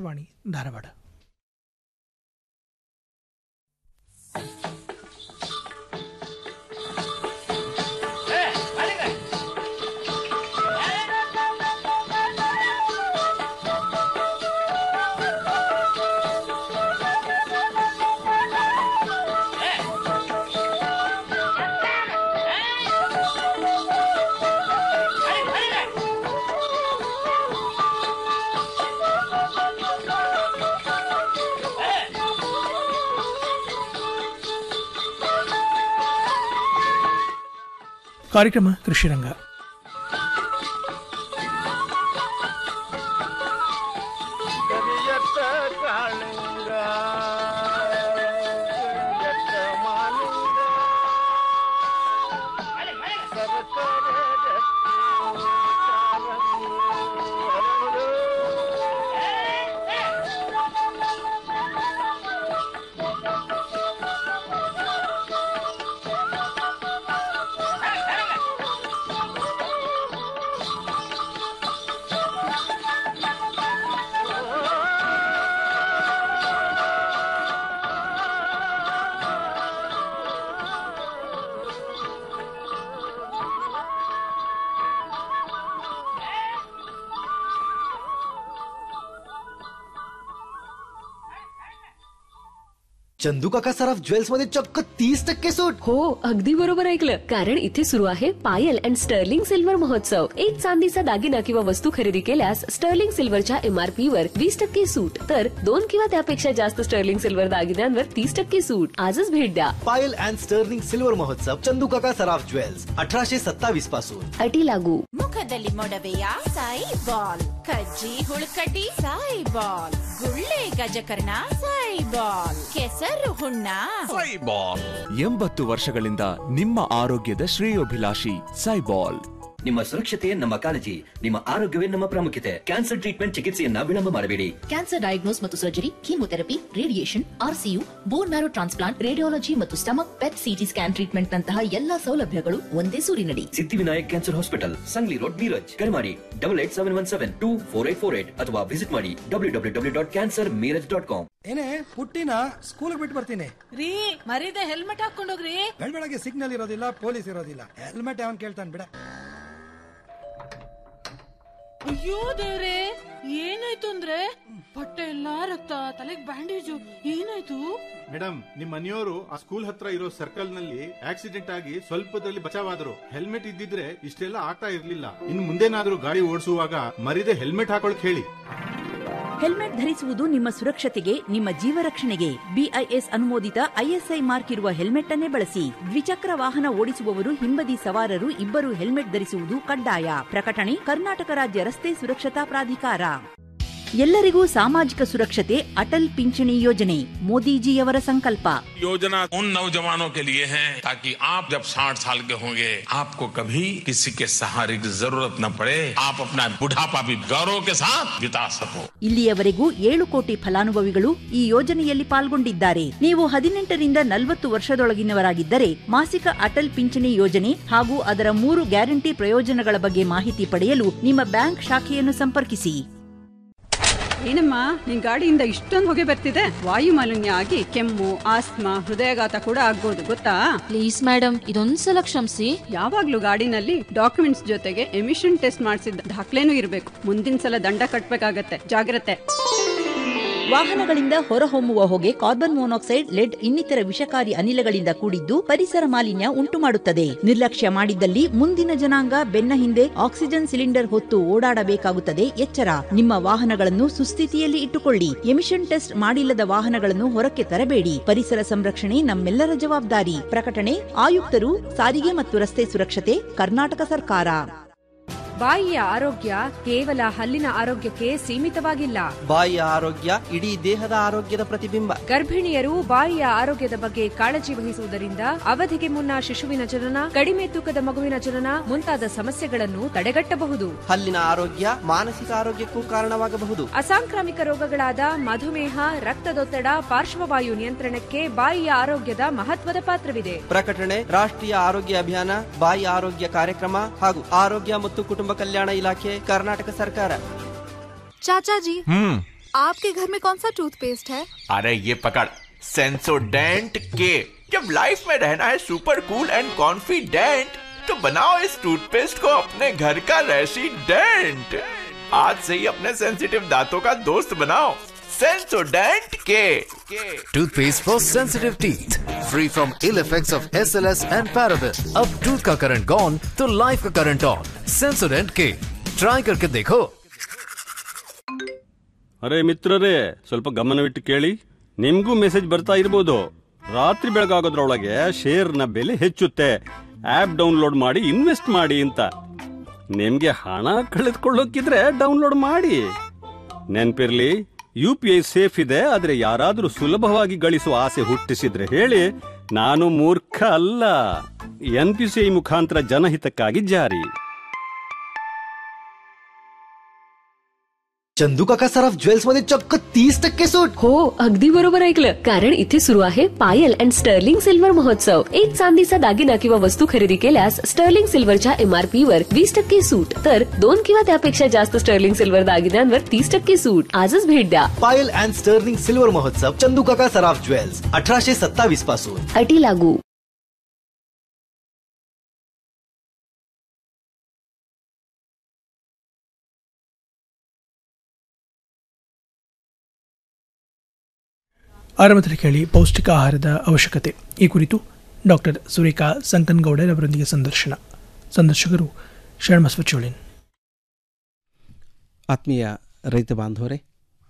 ಆಕಾಶವಾಣಿ ಧಾರವಾಡ ಕಾರ್ಯಕ್ರಮ ಕೃಷಿರಂಗ ಕರಿಯತ್ತ ಕಾಳಿಂಗ ಕರಿಯತ್ತ ಮಾಲಿಂಗ ಸರಕಾರ चंदू काका सराफ ज्वेल्स मध्ये चक्क तीस टक्के सूट हो अगदी बरोबर ऐकलं कारण इथे सुरू आहे पायल अँड स्टर्लिंग सिल्वर महोत्सव एक चांदीचा दागिना किंवा वस्तू खरेदी केल्यास स्टर्लिंग सिल्वरच्या एमआरपी वर वीस टक्के सूट तर दोन किंवा त्यापेक्षा जास्त स्टर्लिंग सिल्वर दागिन्यांवर तीस टक्के सूट आजच भेट द्या पायल अँड स्टर्लिंग सिल्वर महोत्सव चंदू काका सराफ ज्वेल्स अठराशे सत्तावीस पासून अटी लागू ಮುಖದಲ್ಲಿ ಮೊಡವೆಯ ಸಾಯಿ ಬಾಲ್ ಕಜ್ಜಿ ಹುಳುಕಡ್ಡಿ ಸಾಯಿ ಬಾಲ್ ಗುಳ್ಳೆ ಗಜಕರ್ಣ ಸಾಯಿ ಬಾಲ್ ಕೆಸರು ಹುಣ್ಣ ಸೈಬಾಲ್ ಎಂಬತ್ತು ವರ್ಷಗಳಿಂದ ನಿಮ್ಮ ಆರೋಗ್ಯದ ಶ್ರೇಯೋಭಿಲಾಷಿ ಸೈಬಾಲ್ ನಿಮ್ಮ ಸುರಕ್ಷತೆ ನಮ್ಮ ಕಾಳಜಿ ನಿಮ್ಮ ಆರೋಗ್ಯವೇ ನಮ್ಮ ಪ್ರಾಮುಖ್ಯತೆ ಕ್ಯಾನ್ಸರ್ ಟ್ರೀಟ್ಮೆಂಟ್ ಚಿಕಿತ್ಸೆಯನ್ನ ವಿಳಂಬ ಮಾಡಬೇಡಿ ಕ್ಯಾನ್ಸರ್ ಡಯಾಗ್ನೋಸ್ ಮತ್ತು surgery chemotherapy radiation RCU bone marrow transplant radiology ಮತ್ತು stomach PET CT scan treatment ನಂತಹ ಎಲ್ಲಾ ಸೌಲಭ್ಯಗಳು ಒಂದೇ ಸೂರಿನಡಿ Siddhivinayak cancer hospital Sangli road Miraj ಕರೆ ಮಾಡಿ double eight seven one seven two four eight four eight ಅಥವಾ ವಿಸಿಟ್ ಮಾಡಿ W W W dot cancer Miraj dot com ಏನೇ ಪುಟ್ಟಿನ ಸ್ಕೂಲ್ ಬಿಟ್ಟು ಬರ್ತೀನಿ ರೀ ಮರಿದೆ ಹೆಲ್ಮೆಟ್ ಹಾಕೊಂಡೋಗ್ರಿ ಬೆಳಗ್ಗೆ ಸಿಗ್ನಲ್ ಇರೋದಿಲ್ಲ ಪೊಲೀಸ್ ಇರೋದಿಲ್ಲ ಹೆಲ್ಮೆಟ್ ಯಾವನ್ ಕೇಳ್ತಾನೆ ಬಿಡ ಅಯ್ಯೋ ದೇವ್ರೆ ಏನಾಯ್ತು ಅಂದ್ರೆ ಬಟ್ಟೆ ಎಲ್ಲಾ ರಕ್ತ ತಲೆಗ್ ಬ್ಯಾಂಡೇಜು ಏನಾಯ್ತು ಮೇಡಮ್ ನಿಮ್ ಮನೆಯವರು ಆ ಸ್ಕೂಲ್ ಹತ್ರ ಇರೋ ಸರ್ಕಲ್ ನಲ್ಲಿ ಆಕ್ಸಿಡೆಂಟ್ ಆಗಿ ಸ್ವಲ್ಪದಲ್ಲಿ ಬಚಾವಾದ್ರು ಹೆಲ್ಮೆಟ್ ಇದ್ದಿದ್ರೆ ಇಷ್ಟೆಲ್ಲ ಆಗ್ತಾ ಇರ್ಲಿಲ್ಲ ಇನ್ ಮುಂದೇನಾದ್ರೂ ಗಾಡಿ ಓಡಿಸುವಾಗ ಮರಿದೆ ಹೆಲ್ಮೆಟ್ ಹಾಕೊಳಕ್ ಹೇಳಿ ಹೆಲ್ಮೆಟ್ ಧರಿಸುವುದು ನಿಮ್ಮ ಸುರಕ್ಷತೆಗೆ ನಿಮ್ಮ ಜೀವ ರಕ್ಷಣೆಗೆ ಬಿಐಎಸ್ ಅನುಮೋದಿತ ಐಎಸ್ಐ ಮಾರ್ಕ್ ಇರುವ ಹೆಲ್ಮೆಟ್ ಅನ್ನೇ ಬಳಸಿ ದ್ವಿಚಕ್ರ ವಾಹನ ಓಡಿಸುವವರು ಹಿಂಬದಿ ಸವಾರರು ಇಬ್ಬರು ಹೆಲ್ಮೆಟ್ ಧರಿಸುವುದು ಕಡ್ಡಾಯ ಪ್ರಕಟಣೆ ಕರ್ನಾಟಕ ರಾಜ್ಯ ರಸ್ತೆ ಸುರಕ್ಷತಾ ಪ್ರಾಧಿಕಾರ ಎಲ್ಲರಿಗೂ ಸಾಮಾಜಿಕ ಸುರಕ್ಷತೆ ಅಟಲ್ ಪಿಂಚಣಿ ಯೋಜನೆ ಮೋದಿಜಿಯವರ ಸಂಕಲ್ಪ योजना उन नौजवानों के लिए है ताकि आप जब 60 साल के होंगे आपको कभी किसी के सहारे की जरूरत न पड़े आप अपना बुढ़ापा भी गौरव के साथ बिता सको ಇಲ್ಲಿಯವರೆಗೂ ಏಳು ಕೋಟಿ ಫಲಾನುಭವಿಗಳು ಈ ಯೋಜನೆಯಲ್ಲಿ ಪಾಲ್ಗೊಂಡಿದ್ದಾರೆ ನೀವು ಹದಿನೆಂಟರಿಂದ ನಲವತ್ತು ವರ್ಷದೊಳಗಿನವರಾಗಿದ್ದರೆ ಮಾಸಿಕ ಅಟಲ್ ಪಿಂಚಣಿ ಯೋಜನೆ ಹಾಗೂ ಅದರ ಮೂರು ಗ್ಯಾರಂಟಿ ಪ್ರಯೋಜನಗಳ ಬಗ್ಗೆ ಮಾಹಿತಿ ಪಡೆಯಲು ನಿಮ್ಮ ಬ್ಯಾಂಕ್ ಶಾಖೆಯನ್ನು ಸಂಪರ್ಕಿಸಿ ಏನಮ್ಮ ನಿನ್ ಗಾಡಿಯಿಂದ ಇಷ್ಟೊಂದು ಹೊಗೆ ಬರ್ತಿದೆ ವಾಯು ಮಾಲಿನ್ಯ ಆಗಿ ಕೆಮ್ಮು ಆಸ್ತಮಾ ಹೃದಯಾಘಾತ ಕೂಡ ಆಗ್ಬೋದು ಗೊತ್ತಾ ಪ್ಲೀಸ್ ಮೇಡಮ್ ಇದೊಂದ್ಸಲ ಕ್ಷಮಿಸಿ ಯಾವಾಗ್ಲೂ ಗಾಡಿನಲ್ಲಿ ಡಾಕ್ಯುಮೆಂಟ್ಸ್ ಜೊತೆಗೆ ಎಮಿಷನ್ ಟೆಸ್ಟ್ ಮಾಡಿಸಿದ ದಾಖಲೆನೂ ಇರಬೇಕು ಮುಂದಿನ ಸಲ ದಂಡ ಕಟ್ಬೇಕಾಗತ್ತೆ ಜಾಗ್ರತೆ ವಾಹನಗಳಿಂದ ಹೊರಹೊಮ್ಮುವ ಹೊಗೆ ಕಾರ್ಬನ್ ಮೊನಾಕ್ಸೈಡ್ ಲೆಡ್ ಇನ್ನಿತರ ವಿಷಕಾರಿ ಅನಿಲಗಳಿಂದ ಕೂಡಿದ್ದು ಪರಿಸರ ಮಾಲಿನ್ಯ ಉಂಟು ಮಾಡುತ್ತದೆ ನಿರ್ಲಕ್ಷ್ಯ ಮಾಡಿದ್ದಲ್ಲಿ ಮುಂದಿನ ಜನಾಂಗ ಬೆನ್ನ ಹಿಂದೆ ಆಕ್ಸಿಜನ್ ಸಿಲಿಂಡರ್ ಹೊತ್ತು ಓಡಾಡಬೇಕಾಗುತ್ತದೆ ಎಚ್ಚರ ನಿಮ್ಮ ವಾಹನಗಳನ್ನು ಸುಸ್ಥಿತಿಯಲ್ಲಿ ಇಟ್ಟುಕೊಳ್ಳಿ ಎಮಿಷನ್ ಟೆಸ್ಟ್ ಮಾಡಿಲ್ಲದ ವಾಹನಗಳನ್ನು ಹೊರಕ್ಕೆ ತರಬೇಡಿ ಪರಿಸರ ಸಂರಕ್ಷಣೆ ನಮ್ಮೆಲ್ಲರ ಜವಾಬ್ದಾರಿ ಪ್ರಕಟಣೆ ಆಯುಕ್ತರು ಸಾರಿಗೆ ಮತ್ತು ರಸ್ತೆ ಸುರಕ್ಷತೆ ಕರ್ನಾಟಕ ಸರ್ಕಾರ ಬಾಯಿಯ ಆರೋಗ್ಯ ಕೇವಲ ಹಲ್ಲಿನ ಆರೋಗ್ಯಕ್ಕೆ ಸೀಮಿತವಾಗಿಲ್ಲ ಬಾಯಿಯ ಆರೋಗ್ಯ ಇಡೀ ದೇಹದ ಆರೋಗ್ಯದ ಪ್ರತಿಬಿಂಬ ಗರ್ಭಿಣಿಯರು ಬಾಯಿಯ ಆರೋಗ್ಯದ ಬಗ್ಗೆ ಕಾಳಜಿ ವಹಿಸುವುದರಿಂದ ಅವಧಿಗೆ ಮುನ್ನ ಶಿಶುವಿನ ಜನನ ಕಡಿಮೆ ತೂಕದ ಮಗುವಿನ ಜನನ ಮುಂತಾದ ಸಮಸ್ಯೆಗಳನ್ನು ತಡೆಗಟ್ಟಬಹುದು ಹಲ್ಲಿನ ಆರೋಗ್ಯ ಮಾನಸಿಕ ಆರೋಗ್ಯಕ್ಕೂ ಕಾರಣವಾಗಬಹುದು ಅಸಾಂಕ್ರಾಮಿಕ ರೋಗಗಳಾದ ಮಧುಮೇಹ ರಕ್ತದೊತ್ತಡ ಪಾರ್ಶ್ವವಾಯು ನಿಯಂತ್ರಣಕ್ಕೆ ಬಾಯಿಯ ಆರೋಗ್ಯದ ಮಹತ್ವದ ಪಾತ್ರವಿದೆ ಪ್ರಕಟಣೆ ರಾಷ್ಟ್ರೀಯ ಆರೋಗ್ಯ ಅಭಿಯಾನ ಬಾಯಿ ಆರೋಗ್ಯ ಕಾರ್ಯಕ್ರಮ ಹಾಗೂ ಆರೋಗ್ಯ ಮತ್ತು ಕುಟುಂಬ ಕಲ್ಯಾಣ ಇಲಾಖೆ ಕರ್ನಾಟಕ ಸರ್ಕಾರ चाचा जी हम्म आपके घर में कौन सा टूथपेस्ट है अरे ये पकड़ सेंसोडेंट के जब लाइफ में रहना है सुपर कूल एंड कॉन्फिडेंट तो बनाओ इस टूथपेस्ट को अपने घर का रेसिडेंट आज से ही अपने सेंसिटिव दांतों का दोस्त बनाओ सेंसोडेंट के Toothpaste for sensitive teeth. Free from ill effects of SLS and paraben. अब tooth का करंट gone तो life का current on. Sensodent K. Try करके देखो ಅರೆ ಮಿತ್ರರೇ ಸ್ವಲ್ಪ ಗಮನವಿಟ್ಟು ಕೇಳಿ ನಿಮ್ಗೂ ಮೆಸೇಜ್ ಬರ್ತಾ ಇರ್ಬೋದು ರಾತ್ರಿ ಬೆಳಗಾಗೋದ್ರೊಳಗೆ ಶೇರ್ನ ಬೆಲೆ ಹೆಚ್ಚುತ್ತೆ ಆಪ್ ಡೌನ್ಲೋಡ್ ಮಾಡಿ ಇನ್ವೆಸ್ಟ್ ಮಾಡಿ ಅಂತ ನಿಮ್ಗೆ ಹಣ ಕಳೆದುಕೊಳ್ಳೋಕಿದ್ರೆ ಡೌನ್ಲೋಡ್ ಮಾಡಿ ನೆನ್ಪಿರ್ಲಿ ಯು ಪಿ ಐ ಸೇಫ್ ಇದೆ ಆದ್ರೆ ಯಾರಾದ್ರೂ ಸುಲಭವಾಗಿ ಗಳಿಸುವ ಆಸೆ ಹುಟ್ಟಿಸಿದ್ರೆ ಹೇಳಿ ನಾನು ಮೂರ್ಖ ಅಲ್ಲ ಎನ್ ಪಿ ಸಿ ಐ ಮುಖಾಂತರ ಜನಹಿತಕ್ಕಾಗಿ ಜಾರಿ चंदू काका सराफ ज्वेल्स मध्ये चक्क तीस टक्के सूट हो अगदी बरोबर ऐकलं कारण इथे सुरू आहे पायल अँड स्टर्लिंग सिल्वर महोत्सव एक चांदीचा दागिना किंवा वस्तू खरेदी केल्यास स्टर्लिंग सिल्वरच्या एमआरपी वर वीस टक्के सूट तर दोन किंवा त्यापेक्षा जास्त स्टर्लिंग सिल्वर दागिन्यांवर तीस टक्के सूट आजच भेट द्या पायल अँड स्टर्लिंग सिल्वर महोत्सव चंदू काका सराफ ज्वेल्स अठराशे सत्तावीस पासून अटी लागू ಆರಂಭದಲ್ಲಿ ಕೇಳಿ ಪೌಷ್ಟಿಕ ಆಹಾರದ ಅವಶ್ಯಕತೆ ಈ ಕುರಿತು ಡಾಕ್ಟರ್ ಸುರೇಖಾ ಸಂಕನಗೌಡರ್ ಅವರೊಂದಿಗೆ ಸಂದರ್ಶನ ಸಂದರ್ಶಕರು ಶರಣಬಸವ ಚೋಳಿನ್ ಆತ್ಮೀಯ ರೈತ ಬಾಂಧವರೇ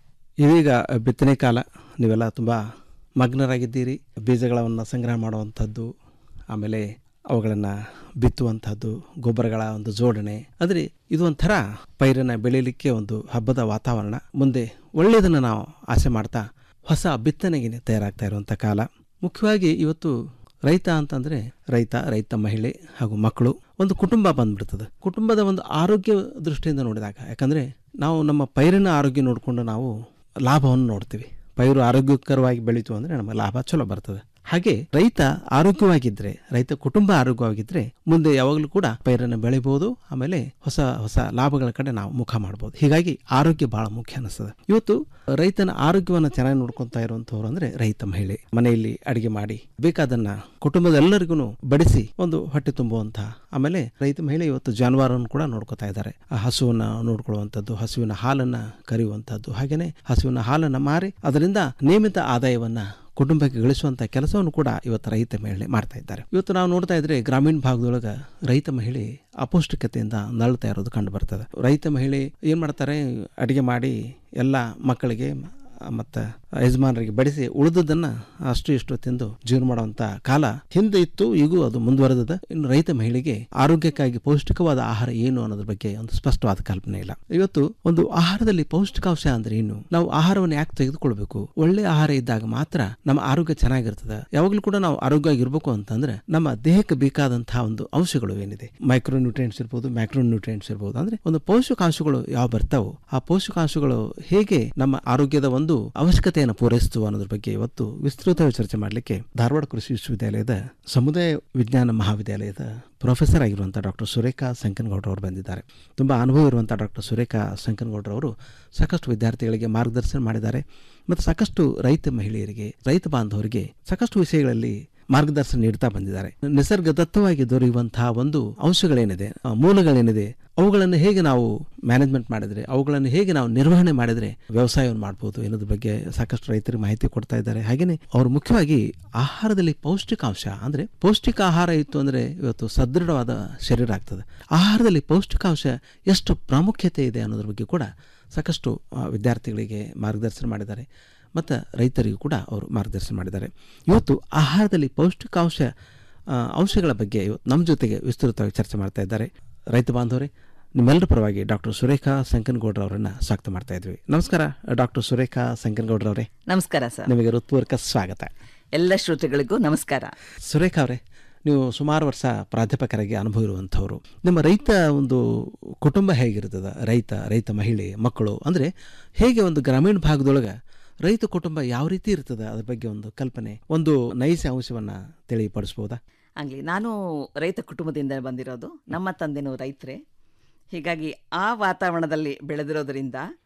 ಇದೀಗ ಬಿತ್ತನೆ ಕಾಲ ನೀವೆಲ್ಲ ತುಂಬ ಮಗ್ನರಾಗಿದ್ದೀರಿ ಬೀಜಗಳನ್ನು ಸಂಗ್ರಹ ಮಾಡುವಂಥದ್ದು ಆಮೇಲೆ ಅವುಗಳನ್ನು ಬಿತ್ತುವಂಥದ್ದು ಗೊಬ್ಬರಗಳ ಒಂದು ಜೋಡಣೆ ಅಂದರೆ ಇದು ಒಂಥರ ಪೈರನ್ನು ಬೆಳೀಲಿಕ್ಕೆ ಒಂದು ಹಬ್ಬದ ವಾತಾವರಣ ಮುಂದೆ ಒಳ್ಳೆಯದನ್ನು ನಾವು ಆಸೆ ಮಾಡ್ತಾ ಹೊಸ ಬಿತ್ತನೆಗೆ ತಯಾರಾಗ್ತಾ ಇರುವಂಥ ಕಾಲ ಮುಖ್ಯವಾಗಿ ಇವತ್ತು ರೈತ ಅಂತಂದರೆ ರೈತ ರೈತ ಮಹಿಳೆ ಹಾಗೂ ಮಕ್ಕಳು ಒಂದು ಕುಟುಂಬ ಬಂದ್ಬಿಡ್ತದೆ ಕುಟುಂಬದ ಒಂದು ಆರೋಗ್ಯ ದೃಷ್ಟಿಯಿಂದ ನೋಡಿದಾಗ ಯಾಕಂದರೆ ನಾವು ನಮ್ಮ ಪೈರಿನ ಆರೋಗ್ಯ ನೋಡಿಕೊಂಡು ನಾವು ಲಾಭವನ್ನು ನೋಡ್ತೀವಿ ಪೈರು ಆರೋಗ್ಯಕರವಾಗಿ ಬೆಳೀತು ಅಂದರೆ ನಮಗೆ ಲಾಭ ಚಲೋ ಬರ್ತದೆ ಹಾಗೆ ರೈತ ಆರೋಗ್ಯವಾಗಿದ್ದರೆ ರೈತ ಕುಟುಂಬ ಆರೋಗ್ಯವಾಗಿದ್ದರೆ ಮುಂದೆ ಯಾವಾಗಲೂ ಕೂಡ ಪೈರನ್ನು ಬೆಳಿಬೋದು ಆಮೇಲೆ ಹೊಸ ಹೊಸ ಲಾಭಗಳ ಕಡೆ ನಾವು ಮುಖ ಮಾಡ್ಬೋದು ಹೀಗಾಗಿ ಆರೋಗ್ಯ ಬಹಳ ಮುಖ್ಯ ಅನಿಸ್ತದೆ ಇವತ್ತು ರೈತನ ಆರೋಗ್ಯವನ್ನು ಚೆನ್ನಾಗಿ ನೋಡ್ಕೊತಾ ಇರುವಂಥವ್ರು ಅಂದ್ರೆ ರೈತ ಮಹಿಳೆ ಮನೆಯಲ್ಲಿ ಅಡಿಗೆ ಮಾಡಿ ಬೇಕಾದನ್ನ ಕುಟುಂಬದ ಎಲ್ಲರಿಗೂ ಬಡಿಸಿ ಒಂದು ಹೊಟ್ಟೆ ತುಂಬುವಂಥ ಆಮೇಲೆ ರೈತ ಮಹಿಳೆ ಇವತ್ತು ಜಾನುವಾರನ್ನು ಕೂಡ ನೋಡ್ಕೊತಾ ಇದ್ದಾರೆ ಆ ಹಸುವನ್ನ ನೋಡ್ಕೊಳ್ಳುವಂಥದ್ದು ಹಸುವಿನ ಹಾಲನ್ನ ಕರೆಯುವಂಥದ್ದು ಹಾಗೇನೆ ಹಸುವಿನ ಹಾಲನ್ನ ಮಾರಿ ಅದರಿಂದ ನಿಯಮಿತ ಆದಾಯವನ್ನ ಕುಟುಂಬಕ್ಕೆ ಗಳಿಸುವಂಥ ಕೆಲಸವನ್ನು ಕೂಡ ಇವತ್ತು ರೈತ ಮಹಿಳೆ ಮಾಡ್ತಾ ಇದ್ದಾರೆ ಇವತ್ತು ನಾವು ನೋಡ್ತಾ ಇದ್ರೆ ಗ್ರಾಮೀಣ ಭಾಗದೊಳಗೆ ರೈತ ಮಹಿಳೆ ಅಪೌಷ್ಟಿಕತೆಯಿಂದ ನಳ್ತಾ ಇರೋದು ಕಂಡು ಬರ್ತದೆ ರೈತ ಮಹಿಳೆ ಏನು ಮಾಡ್ತಾರೆ ಅಡಿಗೆ ಮಾಡಿ ಎಲ್ಲ ಮಕ್ಕಳಿಗೆ ಮತ್ತು ಯಜಮಾನರಿಗೆ ಬಡಿಸಿ ಉಳಿದದನ್ನು ಅಷ್ಟು ಇಷ್ಟು ತಿಂದು ಜೀವನ ಮಾಡುವಂಥ ಕಾಲ ಹಿಂದೆ ಇತ್ತು ಈಗೂ ಅದು ಮುಂದುವರೆದದ ಇನ್ನು ರೈತ ಮಹಿಳೆಗೆ ಆರೋಗ್ಯಕ್ಕಾಗಿ ಪೌಷ್ಟಿಕವಾದ ಆಹಾರ ಏನು ಅನ್ನೋದ್ರ ಬಗ್ಗೆ ಒಂದು ಸ್ಪಷ್ಟವಾದ ಕಲ್ಪನೆ ಇಲ್ಲ ಇವತ್ತು ಒಂದು ಆಹಾರದಲ್ಲಿ ಪೌಷ್ಟಿಕಾಂಶ ಅಂದ್ರೆ ಏನು ನಾವು ಆಹಾರವನ್ನು ಯಾಕೆ ತೆಗೆದುಕೊಳ್ಬೇಕು ಒಳ್ಳೆ ಆಹಾರ ಇದ್ದಾಗ ಮಾತ್ರ ನಮ್ಮ ಆರೋಗ್ಯ ಚೆನ್ನಾಗಿರ್ತದೆ ಯಾವಾಗಲೂ ಕೂಡ ನಾವು ಆರೋಗ್ಯವಾಗಿ ಇರಬೇಕು ಅಂತಂದ್ರೆ ನಮ್ಮ ದೇಹಕ್ಕೆ ಬೇಕಾದಂತಹ ಒಂದು ಅಂಶಗಳು ಏನಿದೆ ಮೈಕ್ರೋ ನ್ಯೂಟ್ರಿಯೆಂಟ್ಸ್ ಇರ್ಬೋದು ಮ್ಯಾಕ್ರೋ ನ್ಯೂಟ್ರಿಯೆಂಟ್ಸ್ ಇರ್ಬೋದು ಅಂದ್ರೆ ಒಂದು ಪೋಷಕಾಂಶಗಳು ಯಾವ ಬರ್ತಾವೋ ಆ ಪೋಷಕಾಂಶಗಳು ಹೇಗೆ ನಮ್ಮ ಆರೋಗ್ಯದ ಒಂದು ಅವಶ್ಯಕತೆಯನ್ನು ಪೂರೈಸ್ತು ಅನ್ನೋದ್ರ ಬಗ್ಗೆ ಇವತ್ತು ವಿಸ್ತೃತವಾಗಿ ಚರ್ಚೆ ಮಾಡಲಿಕ್ಕೆ ಧಾರವಾಡ ಕೃಷಿ ವಿಶ್ವವಿದ್ಯಾಲಯದ ಸಮುದಾಯ ವಿಜ್ಞಾನ ಮಹಾವಿದ್ಯಾಲಯದ ಪ್ರೊಫೆಸರ್ ಆಗಿರುವಂಥ ಡಾಕ್ಟರ್ ಸುರೇಖಾ ಸಂಕನಗೌಡ್ರ ಅವರು ಬಂದಿದ್ದಾರೆ ತುಂಬ ಅನುಭವ ಇರುವಂಥ ಡಾಕ್ಟರ್ ಸುರೇಖಾ ಸಂಕನಗೌಡ್ರ ಅವರು ಸಾಕಷ್ಟು ವಿದ್ಯಾರ್ಥಿಗಳಿಗೆ ಮಾರ್ಗದರ್ಶನ ಮಾಡಿದ್ದಾರೆ ಮತ್ತು ಸಾಕಷ್ಟು ರೈತ ಮಹಿಳೆಯರಿಗೆ ರೈತ ಬಾಂಧವರಿಗೆ ಸಾಕಷ್ಟು ವಿಷಯಗಳಲ್ಲಿ ಮಾರ್ಗದರ್ಶನ ನೀಡ್ತಾ ಬಂದಿದ್ದಾರೆ ನಿಸರ್ಗದತ್ತವಾಗಿ ದೊರೆಯುವಂತಹ ಒಂದು ಅಂಶಗಳೇನಿದೆ ಆ ಮೂಲಗಳೇನಿದೆ ಅವುಗಳನ್ನು ಹೇಗೆ ನಾವು ಮ್ಯಾನೇಜ್ಮೆಂಟ್ ಮಾಡಿದರೆ ಅವುಗಳನ್ನು ಹೇಗೆ ನಾವು ನಿರ್ವಹಣೆ ಮಾಡಿದರೆ ವ್ಯವಸಾಯವನ್ನು ಮಾಡ್ಬೋದು ಅನ್ನೋದ್ರ ಬಗ್ಗೆ ಸಾಕಷ್ಟು ರೈತರಿಗೆ ಮಾಹಿತಿ ಕೊಡ್ತಾ ಇದ್ದಾರೆ ಹಾಗೆಯೇ ಅವರು ಮುಖ್ಯವಾಗಿ ಆಹಾರದಲ್ಲಿ ಪೌಷ್ಟಿಕಾಂಶ ಅಂದರೆ ಪೌಷ್ಟಿಕ ಆಹಾರ ಇತ್ತು ಅಂದರೆ ಇವತ್ತು ಸದೃಢವಾದ ಶರೀರ ಆಗ್ತದೆ ಆಹಾರದಲ್ಲಿ ಪೌಷ್ಟಿಕಾಂಶ ಎಷ್ಟು ಪ್ರಾಮುಖ್ಯತೆ ಇದೆ ಅನ್ನೋದ್ರ ಬಗ್ಗೆ ಕೂಡ ಸಾಕಷ್ಟು ಆ, ವಿದ್ಯಾರ್ಥಿಗಳಿಗೆ ಮಾರ್ಗದರ್ಶನ ಮಾಡಿದ್ದಾರೆ ಮತ್ತು ರೈತರಿಗೂ ಕೂಡ ಅವರು ಮಾರ್ಗದರ್ಶನ ಮಾಡಿದ್ದಾರೆ ಇವತ್ತು ಆಹಾರದಲ್ಲಿ ಪೌಷ್ಟಿಕಾಂಶ ಆ, ಅಂಶಗಳ ಬಗ್ಗೆ ಇವತ್ತು ನಮ್ಮ ಜೊತೆಗೆ ವಿಸ್ತೃತವಾಗಿ ಚರ್ಚೆ ಮಾಡ್ತಾ ಇದ್ದಾರೆ ರೈತ ಬಾಂಧವರೇ ನಿಮ್ಮೆಲ್ಲರ ಪರವಾಗಿ ಡಾಕ್ಟರ್ ಸುರೇಖಾ ಸಂಕನಗೌಡ್ರ ಅವರನ್ನ ಸ್ವಾಗತ ಮಾಡ್ತಾ ಇದ್ವಿ ನಮಸ್ಕಾರ ಡಾಕ್ಟರ್ ಸುರೇಖಾ ಸಂಕನಗೌಡ್ರ ಅವರೇ ನಮಸ್ಕಾರ ಸರ್ ನಿಮಗೆ ಹೃತ್ಪೂರ್ವಕ ಸ್ವಾಗತ ಎಲ್ಲ ಶ್ರೋತೃಗಳಿಗೂ ನಮಸ್ಕಾರ ಸುರೇಖಾ ಅವರೇ ನೀವು ಸುಮಾರು ವರ್ಷ ಪ್ರಾಧ್ಯಾಪಕರಾಗಿ ಅನುಭವ ಇರುವಂಥವ್ರು ನಿಮ್ಮ ರೈತ ಒಂದು ಕುಟುಂಬ ಹೇಗಿರ್ತದೆ ರೈತ ರೈತ ಮಹಿಳೆ ಮಕ್ಕಳು ಅಂದರೆ ಹೇಗೆ ಒಂದು ಗ್ರಾಮೀಣ ಭಾಗದೊಳಗೆ ರೈತ ಕುಟುಂಬ ಯಾವ ರೀತಿ ಇರ್ತದೆ ಅದ್ರ ಬಗ್ಗೆ ಒಂದು ಕಲ್ಪನೆ ಒಂದು ನೈಜ ಅಂಶವನ್ನು ತಿಳಿಪಡಿಸ್ಬೋದಾ ಆಗಲಿ ನಾನು ರೈತ ಕುಟುಂಬದಿಂದ ಬಂದಿರೋದು ನಮ್ಮ ತಂದೆನೂ ರೈತರೇ ಹೀಗಾಗಿ ಆ ವಾತಾವರಣದಲ್ಲಿ ಬೆಳೆದಿರೋದ್ರಿಂದ